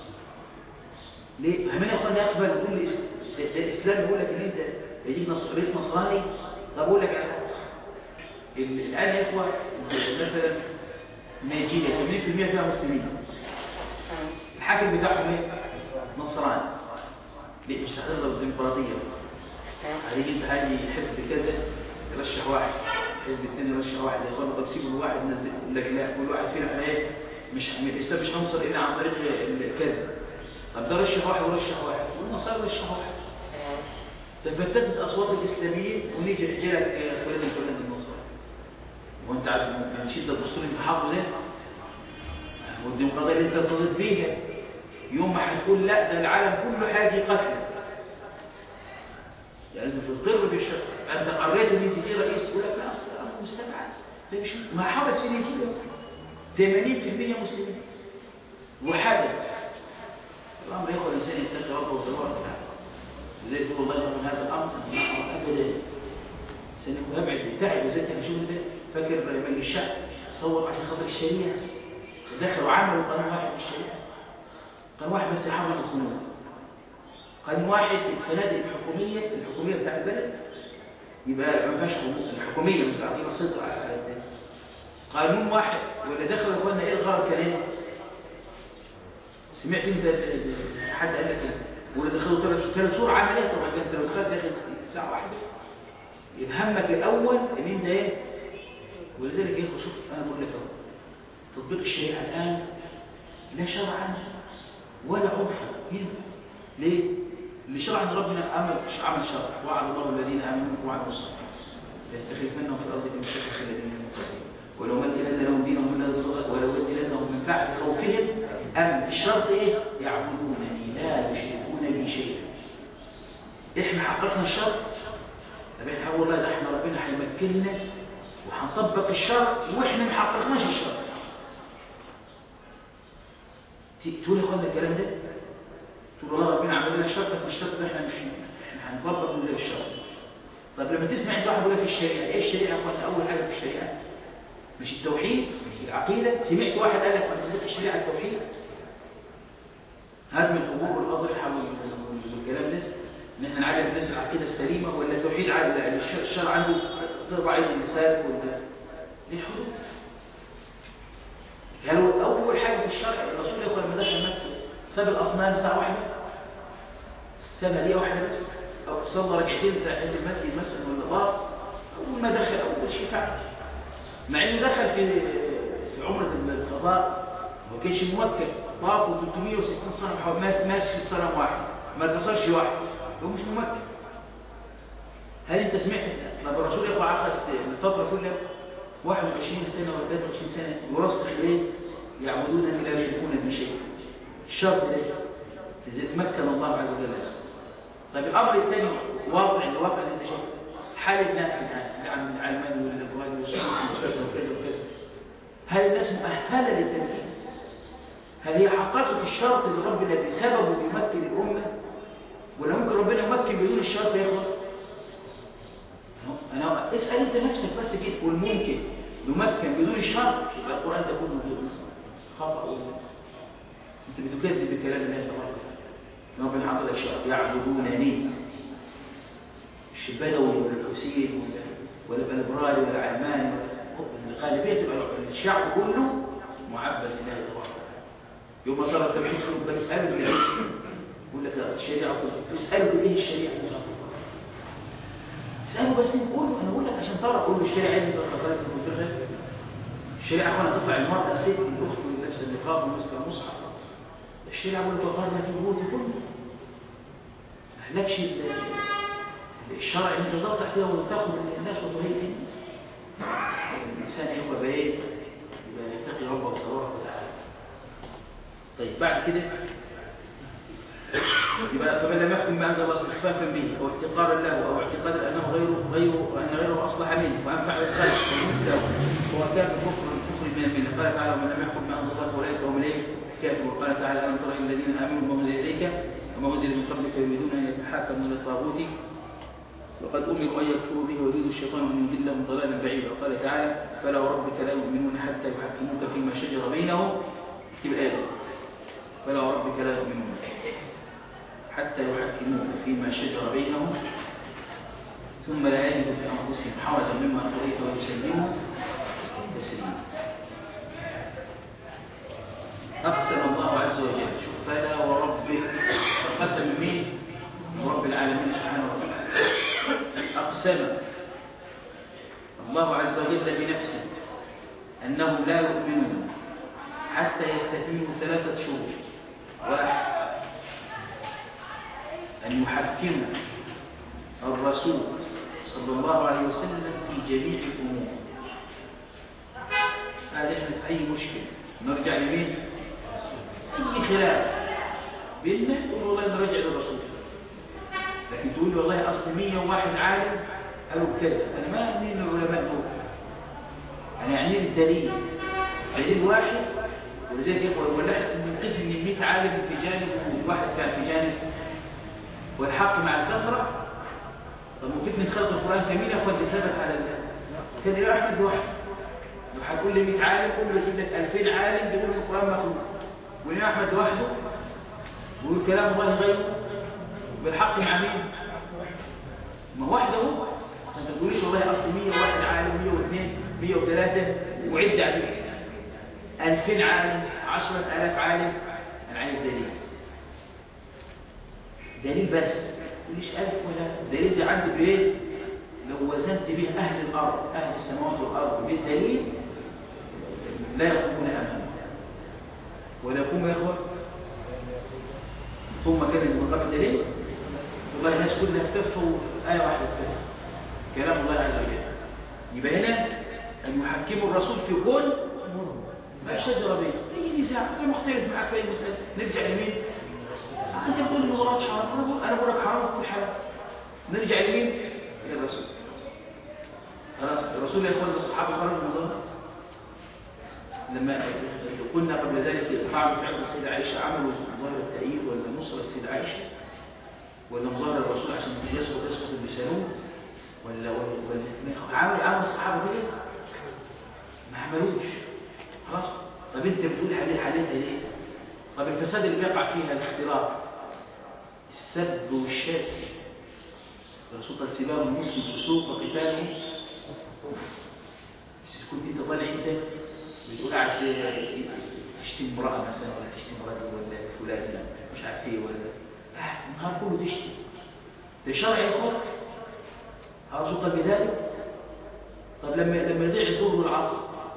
ليه؟ همين يا اخوان يقبل ويقول لي الاسلام يقول لك ان انت يجيك نصر رئيس نصراني طب اقول لك على حاجة. الان يا اخوه مثلا نيجيريا 80% فيها مسلمين الحاكم بتاعهم ايه نصراني ليه مش هتقدر الديمقراطيه هيجي انت هاجي حزب كذا يرشح واحد حزب الثاني يرشح واحد يا اخوان طب سيبوا الواحد نزل يقول لك لا كل واحد فينا احنا ايه مش الاسلام مش هنصر الا عن طريق الكذا طب ده رشح واحد ورشح واحد والنصارى رشح واحد تفتتت اصوات الاسلاميين ونيجي نحكي لك فلان الفلان النصراني وانت عارف من شده الدستور اللي حاطه ده والديمقراطيه اللي انت ارتضيت بيها يوم ما هتقول لا ده العالم كله هيجي قتل يعني انت تقر بالشر انت قريت ان انت دي رئيس يقول لك لا اصل الامر مستبعد ده مش ما حاول سنه يجي 80% مسلمين وحدث الامر ياخذ الانسان يتقي ربه وتبارك وتعالى وزي يقول الله يقول هذا الامر ابدا سنكون ابعد بالتعب وزي كان شوف ده فاكر مجلس الشعب صور عشان خاطر الشريعه دخلوا عملوا قانون واحد في الشريعه قانون واحد بس يحرم الخمور قانون واحد السنادق الحكوميه الحكوميه بتاع البلد يبقى ما فيهاش خمور الحكوميه مش عارفين سيطره على الناس قانون واحد ولا دخلوا قلنا ايه الغرض كان ايه سمعت انت حد قال لك ولا دخلوا ثلاث ثلاث شهور عمليه طبعا انت لو دخلت داخل ساعه واحده يبقى همك الاول ان انت ايه ولذلك يا اخو شوف انا بقول لك اهو تطبيق الشريعه الان لا شرعا ولا عرفا ينفع ليه؟ اللي شرعا ربنا عمل عمل شرع وعد الله الذين امنوا منكم وعملوا الصالحات ليستخلفنهم في الارض كما استخلف الذين من قبلهم ولو مكنن لهم دينهم ولو بدلنهم من بعد خوفهم امن الشرط ايه؟ يعبدونني لا يشركون بي شيئا احنا حققنا الشرط طب احنا والله ده احنا ربنا هيمكننا وهنطبق الشرع واحنا ما حققناش الشرع تقول يا اخوانا الكلام ده تقول والله ربنا عمل لنا شرط في الشرط ده احنا مش احنا هنطبق من غير الشرط طب لما تسمع انت واحد يقول لك الشريعه ايه الشريعه يا اخوانا اول حاجه في الشريعه مش التوحيد العقيده سمعت واحد قال لك ما الشريعه التوحيد هدم القبور والاضرحه والكلام ده ان احنا نعلم الناس العقيده السليمه ولا التوحيد عادي لا الشرع عنده تربع عيد اللسان ولا دي الحدود يعني اول حاجه في الشرع الرسول يقول لما دخل مكه ساب الاصنام ساعه واحده سابها دقيقه واحده بس او صلى ركعتين عند المسجد مثلا ولا طاف اول ما دخل اول شيء فعل مع انه دخل في في عمره القضاء ما كانش ممكن طافوا 360 صنم ماشي في صنم واحد ما تصلش واحد هو مش ممكن هل انت سمعت طب الرسول يقول عقد الفتره كلها 21 سنه ولا 23 سنه يرسخ ايه يعبدون لا يشركون بشيء الشرط ده اذا تمكن الله عز وجل طيب الامر الثاني واقع الواقع اللي انت شايفه حال الناس الان العلماني والليبرالي والسني وكذا وكذا وكذا هل الناس مؤهله للتنفيذ هل هي حققت الشرط اللي ربنا بسببه بيمكن الامه ولا ممكن ربنا يمكن بدون الشرط يا اخوان انا اسال انت نفسك بس كده قول ممكن يمكن بدون الشرط يبقى القران ده كله خطا ولا انت بتكذب بكلام الله تبارك وتعالى ربنا حط لك شرط يعبدونني مش البدوي ولا الحسين ولا البلبرالي ولا العلماني الغالبيه تبقى الشعب كله معبد لله تبارك وتعالى يوم ترى التوحيد بنساله بالعلم يقول لك الشريعة اسأله ايه الشريعة اسأله بس قول له انا اقول لك عشان تعرف قول له الشريعة ايه اللي دخلت في الفقه الشريعة اخوانا تطلع المرأة الست الاخت اللي لابسه النقاب وماسكه المصحف الشريعة بقول له قارنا في بيوتي كله ما اهلكش الشرع اللي انت تضغط تحتها وتاخد الناس وتهيئ الناس الانسان يبقى بايه يبقى يتقي ربه تبارك وتعالى طيب بعد كده يبقى فمن لم يحكم بأنزل الله استخفافا به أو احتقارا له أو اعتقادا أنه غير غير أن غيره أصلح منه وأنفع للخلق ومثله هو كافر كفر الكفر من الملة قال تعالى ومن لم يحكم بأنزل الله فأولئك هم إليه كافر وقال تعالى ألم تر إلى الذين آمنوا بما أنزل إليك وما أنزل من قبلك يريدون أن يتحاكموا إلى الطاغوت وقد أمروا أن يكفروا به ويريد الشيطان أن يضلهم ضلالا بعيدا وقال تعالى فلا وربك لا يؤمنون حتى يحكموك فيما شجر بينهم تبقى آية فلا وربك لا يؤمنون حتى يحكموك فيما شجر بينهم ثم لا يجدوا في أنفسهم حرجا مما قضيت ويسلموا تسليما أقسم الله عز وجل شوف فلا وربك قسم مين؟ رب العالمين سبحانه وتعالى أقسم الله عز وجل بنفسه أنهم لا يؤمنون حتى يستكملوا ثلاثة شروط واحد أن يحكم الرسول صلى الله عليه وسلم في جميع الأمور هذا احنا في أي مشكلة نرجع لمين؟ أي خلاف بيننا نقول والله نرجع للرسول لكن تقول لي والله أصل 101 عالم قالوا كذا أنا ما مين العلماء دول أنا يعني الدليل دليل واحد ولذلك يقول ولا نقيس ان ال 100 عالم في جانب والواحد كان في جانب والحق مع الكثرة طب وفتنة خلق القرآن كمين يا اخوان بسبب على كان الإمام أحمد لوحده لو هتقول لي 100 عالم قول له بجيب لك 2000 عالم بيقول القرآن مخلوق والإمام أحمد لوحده بيقول كلام الله غيره بالحق مع مين؟ ما هو واحد اهو انت ما تقوليش والله اصل 101 عالم 102 103 وعد عليك 2000 عالم 10000 عالم انا عايز دليل دليل بس مش ألف ولا دليل ده عندي بايه لو وزنت به أهل الأرض أهل السماوات والأرض بالدليل لا يقومون أمامه ولا يقوم يا إخوة ثم كان المقام الدليل والله الناس كلها اكتفوا آية واحدة اكتفوا كلام الله عز وجل يبقى هنا أن يحكموا الرسول في كل ما شجر بيه أي نزاع أنا مختلف معك في أي مسألة نرجع لمين انت بتقول المظاهرات حرام انا بقول انا بقول لك حرام في حرام نرجع لمين الى الرسول خلاص الرسول يقول للصحابه خرجوا المظاهرات لما قلنا قبل ذلك بعض فعل السيدة عائشة عملوا مظاهرة التأييد ولا نصرة السيدة عائشة ولا مظاهرة الرسول عشان يسقط يسقط اللسانون ولا ولا عمل عمل الصحابة دي ما عملوش خلاص طب انت بتقول حديث حديث ليه طب الفساد اللي بيقع فيها الاختلاط السب والشرك الرسول قال سباب المسلم فسوق وقتاله كنت انت طالع انت بتقول قاعد تشتم امراه مثلا ولا تشتم رجل ولا فلان مش عارف ايه ولا النهار كله تشتم ده شرع يا اخوان الرسول قال بذلك طب لما لما يضيع الظهر والعصر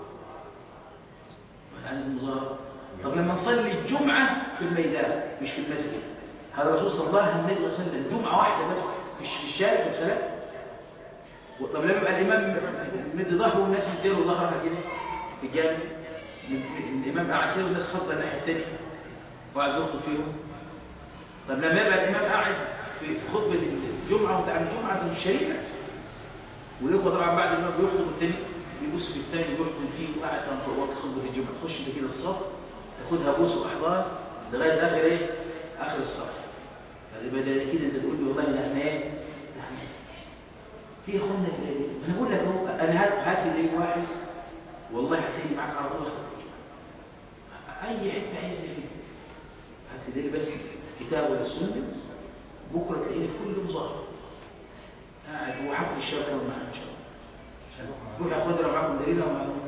عند المظاهره طب لما نصلي الجمعة في الميدان مش في المسجد هذا الرسول صلى الله عليه وسلم جمعة واحدة بس مش في الشارع في السلام طب لما يبقى الإمام مد ظهره والناس مديله ظهرها كده في جانب الإمام قاعد كده والناس خطة الناحية الثانية وقاعد يخطب فيهم طب لما يبقى الإمام قاعد في خطبة الجمعة وتعالى الجمعة في الشريعة والإخوة طبعا بعد ما بيخطب الثاني بيبص في الثاني بيحكم فيه وقاعد في وقت خطبة الجمعة تخش انت كده الصف تاخدها بوس واحضان لغايه اخر ايه اخر الصف فيبقى ده كده انت تقول لي والله ده احنا ايه يعني في اخوانا انا بقول لك اهو انا هات هات لي واحد والله هتلاقي معاك على طول اي حته عايزني فيه هات لي بس كتاب ولا سنه بكره تلاقيني في كل مظاهره قاعد هو حفل الشبكه معانا ان شاء الله روح ياخد لك معاكم دليل او معاكم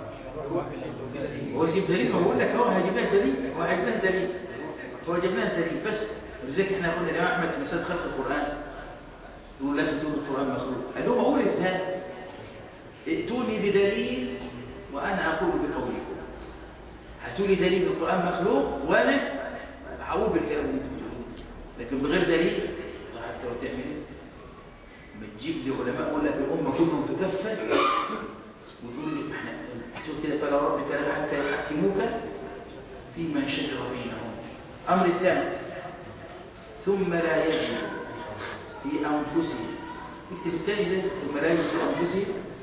هو يجيب دليل ما بقول لك هو هيجيب لها دليل هو هيجيب لها دليل هو جاب لها دليل بس ولذلك احنا قلنا الإمام أحمد في مسألة خلق القرآن يقول لازم تقول القرآن مخلوق قال لهم أقول إزاي ائتوني بدليل وأنا أقول بقولكم هاتوا لي دليل القرآن مخلوق وأنا هقول بالكلام اللي انتم بتقولوه لكن بغير دليل حتى لو تعمل ايه ما تجيب لي علماء يقول لك الأمة كلهم في كفة وتقول لي احنا تقول كده فلا ربك لا حتى يحكموك فيما شجر بينهم أمر الثاني ثم لا يجد في أنفسهم اكتب الثاني ده ثم لا يجد في أنفسهم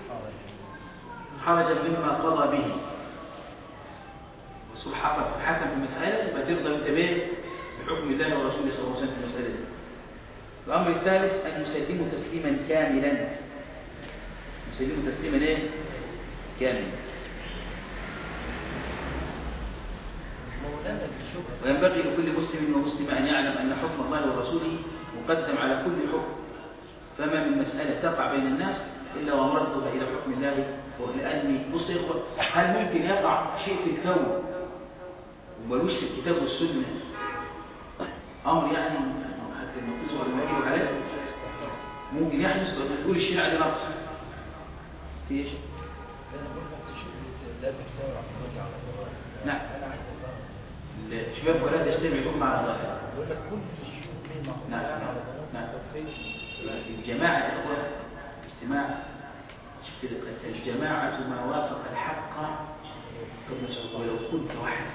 حرجا مما قضى به رسول حقق حكم في المسألة يبقى ترضى انت به بحكم الله ورسوله صلى الله عليه وسلم في المسألة دي الأمر الثالث أن يسلموا تسليما كاملا يسلموا تسليما ايه؟ كاملا وينبغي لكل مسلم ومسلمة أن يعلم أن حكم الله ورسوله مقدم على كل حكم فما من مسألة تقع بين الناس إلا ومردها إلى حكم الله لأني بص يا إخوة هل ممكن يقع شيء في الكون وملوش في الكتاب والسنة أمر يعني حتى المقصود والمواجب عليه ممكن يحدث لو تقول الشريعة دي نقص في ايش؟ لا تحتوي على على نعم انا عايز الشباب ولا تجتمع يكون مع الظاهر يقول لك كل الشيوخ ليه معقول نعم على نعم طب فين الجماعة يا إخوة اجتماع شوف كده الجماعة ما وافق الحق طب ولو كنت واحد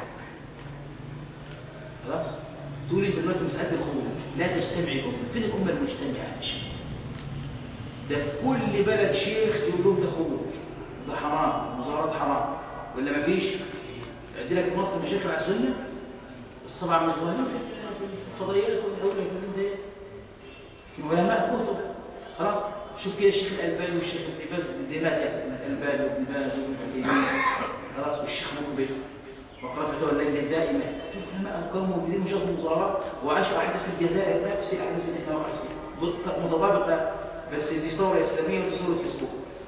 خلاص تقول انت دلوقتي مسألة الخروج لا تجتمع الأمة فين الأمة المجتمعة ده في كل بلد شيخ يقول لهم ده خروج ده حرام مظاهرات حرام ولا مفيش عندي لك في مصر مشايخ على السنة بس طبعا مش ظاهرين في الفضائيات والدولة والكلام ده علماء كتب خلاص شوف كده الشيخ الألباني والشيخ ابن باز دي مات يعني الألباني وابن باز وابن عثيمين خلاص والشيخ مقبل وقرأت اللجنة الدائمة شوف علماء كانوا موجودين وشافوا مظاهرات وعاشوا أحداث الجزائر نفس الأحداث اللي احنا عايشينها متطابقة بس دي ثورة إسلامية ودي ثورة فيسبوك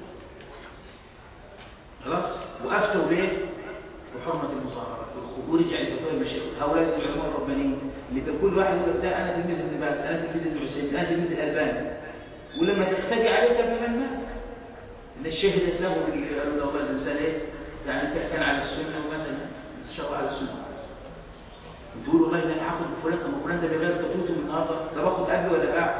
خلاص وأفتوا ليه؟ بحرمة المظاهرات والخروج رجع الفتوى المشايخ هؤلاء العلماء الربانيين اللي كان كل واحد يقول لك ده أنا تلميذ ابن باز أنا تلميذ ابن عثيمين أنا تلميذ الألباني ولما تختفي عليه ابن من مات إن شهدت له اللي قالوا له والله الإنسان إيه يعني كان على السنة ومثلا شرع على السنة وتقول والله ده انا هاخد فلان طب فلان ده بيغير فتوته من النهارده ده باخد قبل ولا بعد؟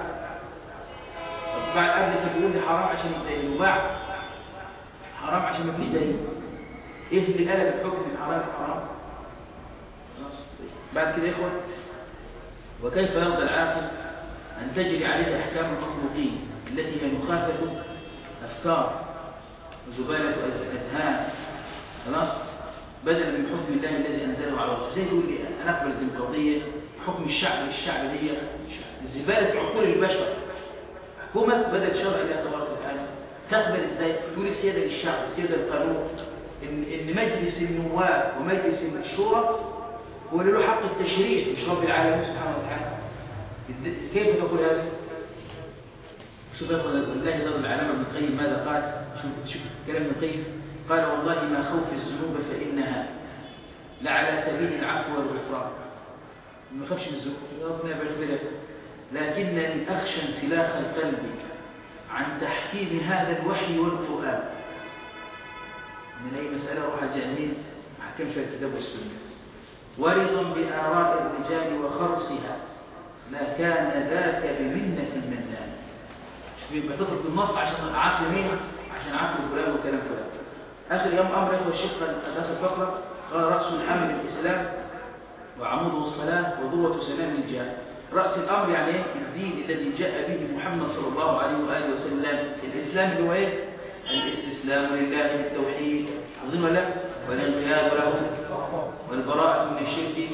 طب بعد قبل انت بيقول لي حرام عشان يتدين وبعد حرام عشان ما فيش دليل ايه اللي قلب الحكم من حرام لحرام؟ خلاص بعد كده يا اخوان وكيف يرضى العاقل ان تجري عليه احكام المخلوقين التي هي مخافه افكار وزباله اذهان خلاص بدلا من حكم الله الذي انزله على رسوله زي تقول لي انا اقبل الديمقراطيه حكم الشعب للشعب هي زباله عقول البشر حكومه بدل شرع الله تبارك وتعالى تقبل ازاي تقول السياده للشعب السياده للقانون ان ان مجلس النواب ومجلس الشورى هو اللي له حق التشريع مش رب العالمين سبحانه وتعالى كيف تقول هذا شوف يا اخوان الله دار العالم ابن القيم ماذا قال شوف شوف كلام ابن القيم قال والله ما خوف الذنوب فإنها لعلى سبيل العفو والغفران ما خافش من الذنوب ربنا يبارك لك لكنني أخشى انسلاخ القلب عن تحكيم هذا الوحي والقرآن من أي مسألة أروح أجي مين ما حكمش الكتاب والسنة ورضا بآراء الرجال وخرصها لا كان ذاك بمنة المنان شوف يبقى تترك النص عشان عقل مين عشان عقل فلان وكلام فلان آخر يوم أمر يقول الشيخ آخر فقرة قال رأس الأمر الإسلام وعموده الصلاة وذروة سلام الجهاد رأس الأمر يعني ايه الدين الذي جاء به محمد صلى الله عليه وآله وسلم الإسلام اللي هو ايه الاستسلام لله بالتوحيد حافظين ولا والانقياد له والبراءة من الشرك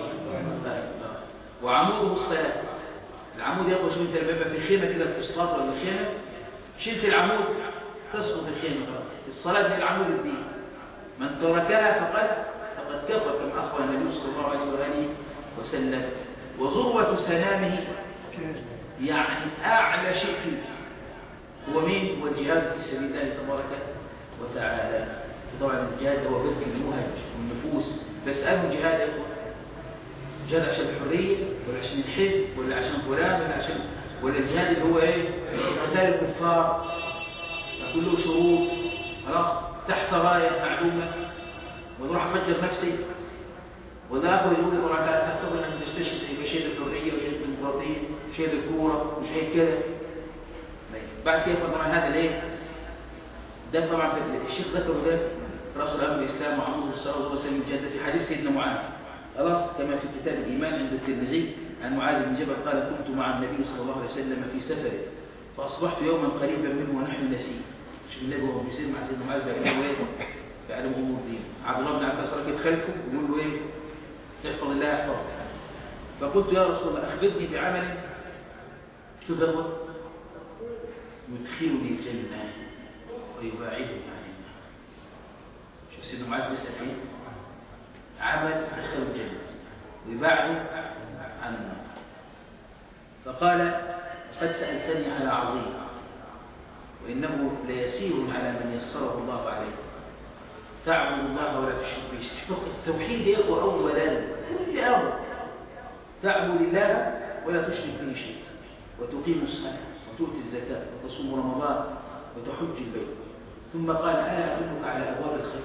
وعموده الصلاة العمود ياخد شو انت لما يبقى في خيمة كده في الصلاة ولا خيمة شلت العمود تسقط الخيمة خلاص الصلاة هي العمود الدين من تركها فقد فقد كفر كما أخبر النبي صلى الله عليه وآله وسلم وذروة سنامه يعني أعلى شيء فيه هو مين؟ هو الجهاد في سبيل الله تبارك وتعالى طبعا الجهاد هو بذل المهج والنفوس بس قالوا الجهاد يا إخوة جهاد عشان الحريه ولا عشان الحزب ولا عشان فلان ولا عشان ولا الجهاد اللي هو ايه قتال الكفار كله شروط خلاص تحت رايه معلومه واروح افجر نفسي وده اخذ يقول لي طبعا تعتبر ان تستشهد هيبقى شيء الحريه وشيء الديمقراطيه وشيء الكوره ومش هيك كده بعد كده طبعا هذا الايه ده طبعا الشيخ ذكره ده رسول امر الاسلام وعمود الصلاه والسلام وسلم الجهاد في حديث سيدنا معاذ خلاص كما في كتاب الايمان عند الترمذي عن معاذ بن جبل قال كنت مع النبي صلى الله عليه وسلم في سفر فاصبحت يوما قريبا منه ونحن نسيم شوف النبي وهو بيسير مع سيدنا معاذ بيعلم ايه بيعلم امور دين عبد الله بن عباس راكب خلفه ويقول له ايه احفظ الله يحفظك فقلت يا رسول الله اخبرني بعمل شو دوت يدخلني الجنه ويباعدني عن النار شوف سيدنا معاذ بيسال فيه عمل دخل الجنه ويباعده عن النار فقال قد سالتني على عظيم وانه ليسير على من يسره الله عليه تعبد الله ولا تشرك به التوحيد يا اخوه اولا كل امر تعبد الله ولا تشرك به شيء وتقيم الصلاه وتؤتي الزكاه وتصوم رمضان وتحج البيت ثم قال الا ادلك على ابواب الخير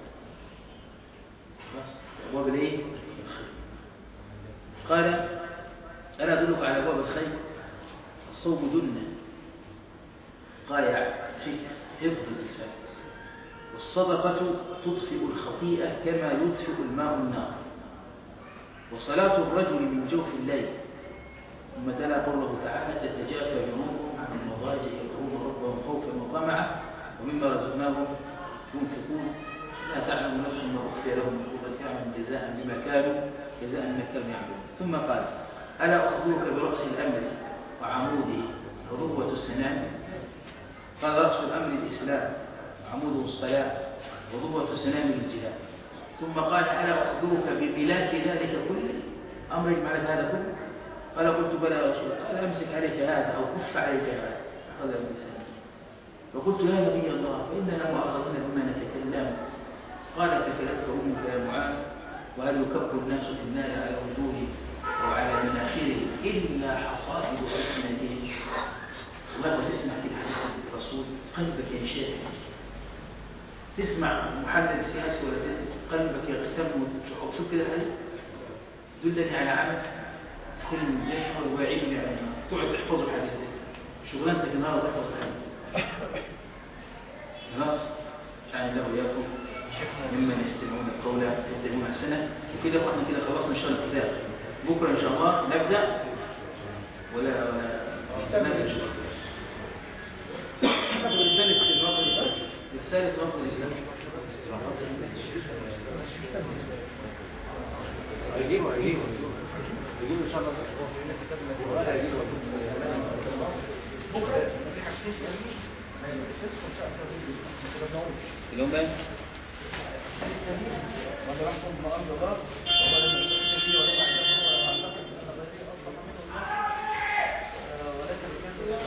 بس ابواب الايه الخير قال الا ادلك على ابواب الخير الصوم جنه قال يا ست حفظ اللسان والصدقة تطفئ الخطيئة كما يطفئ الماء النار وصلاة الرجل من جوف الليل ثم تلا قوله تعالى تتجافى جنوبهم عن المضاجع يدعون ربهم خوفا وطمعا ومما رزقناهم ينفقون لا تعلم نفس ما اخفي لهم من قرة اعين جزاء بما كانوا جزاء بما كانوا يعملون ثم قال الا اخبرك براس الامر وعموده وذروه السنام قال راس الامر الاسلام عموده الصلاة وضوة سنام الجهاد ثم قال ألا أخبرك بملاك ذلك كله أمر يجمع لك هذا كله قال قلت بلى يا رسول الله قال أمسك عليك هذا أو كف عليك هذا أخذ الإنسان فقلت يا نبي الله إننا مؤاخذون بما نتكلم قال تكلتك أمك يا معاذ وهل يكب الناس في النار على وجوههم وعلى مناخرهم إلا حصائد ألسنتهم والله تسمع كده حديث الرسول قلبك ينشرح تسمع محلل سياسي ولا قلبك يغتم وتشوف كده الحديث دلني على عمل فيلم جاي ويعيني يعني تقعد تحفظ الحديث ده شغلانتك النهارده تحفظ الحديث خلاص يعني الله وياكم ممن يستمعون القول يتبعون احسنه وكده احنا كده خلصنا ان شاء الله الكتاب بكره ان شاء الله نبدا ولا ولا نبدا ان شاء الله رساله الرب الرساله رسالة رب الإسلام يجيبوا يجيبوا يجيبوا إن شاء الله ولا يجيبوا بكرة في حاجتين تانيين اليوم بقى وأنا رحتم بأمر الله وأنا لما يكون فيه ولا بعد أعتقد أن غيري أصلا منه وليس بكده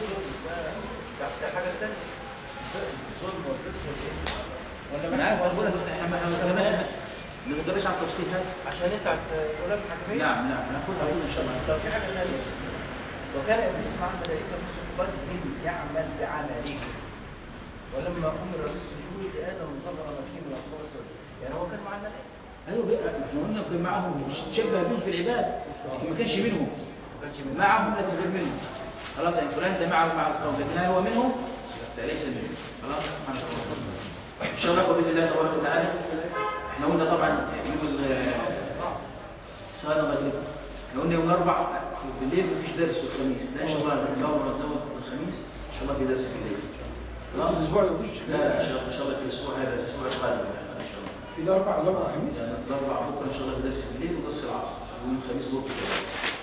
ده حاجة تانية الظلم والفسق ولا انا عارف اقول لك احنا ما تكلمناش ما تقدرش على التفصيل هذا عشان انت هتقولها في الحكمية نعم نعم هناخدها هنا ان شاء الله طب في حاجة ثانية وكان ابليس مع الملائكة في صحبته يعمل بعمله ولما امر بالسجود لادم صبر ما فيه من اخبار يعني هو كان مع الملائكة ايوه بقى احنا قلنا كان معهم شبه بهم في العباد لكن ما كانش منهم ما كانش من معهم لكن غير منهم خلاص يعني فلان ده معه مع القوم لكن هل هو منهم؟ لا ليس منهم خلاص سبحان الله ان شاء الله باذن الله تبارك وتعالى احنا قلنا طبعا يوم صلاه المغرب احنا قلنا يوم الاربع بالليل مفيش درس في الخميس لا ان شاء الله الدوره الدوره الخميس ان شاء الله في درس بالليل خلاص الاسبوع اللي مفيش لا لا ان شاء الله ان شاء الله في الاسبوع هذا الاسبوع القادم ان شاء الله في الاربع الاربع خميس يعني الاربع بكره ان شاء الله في درس بالليل ودرس العصر ويوم الخميس بكره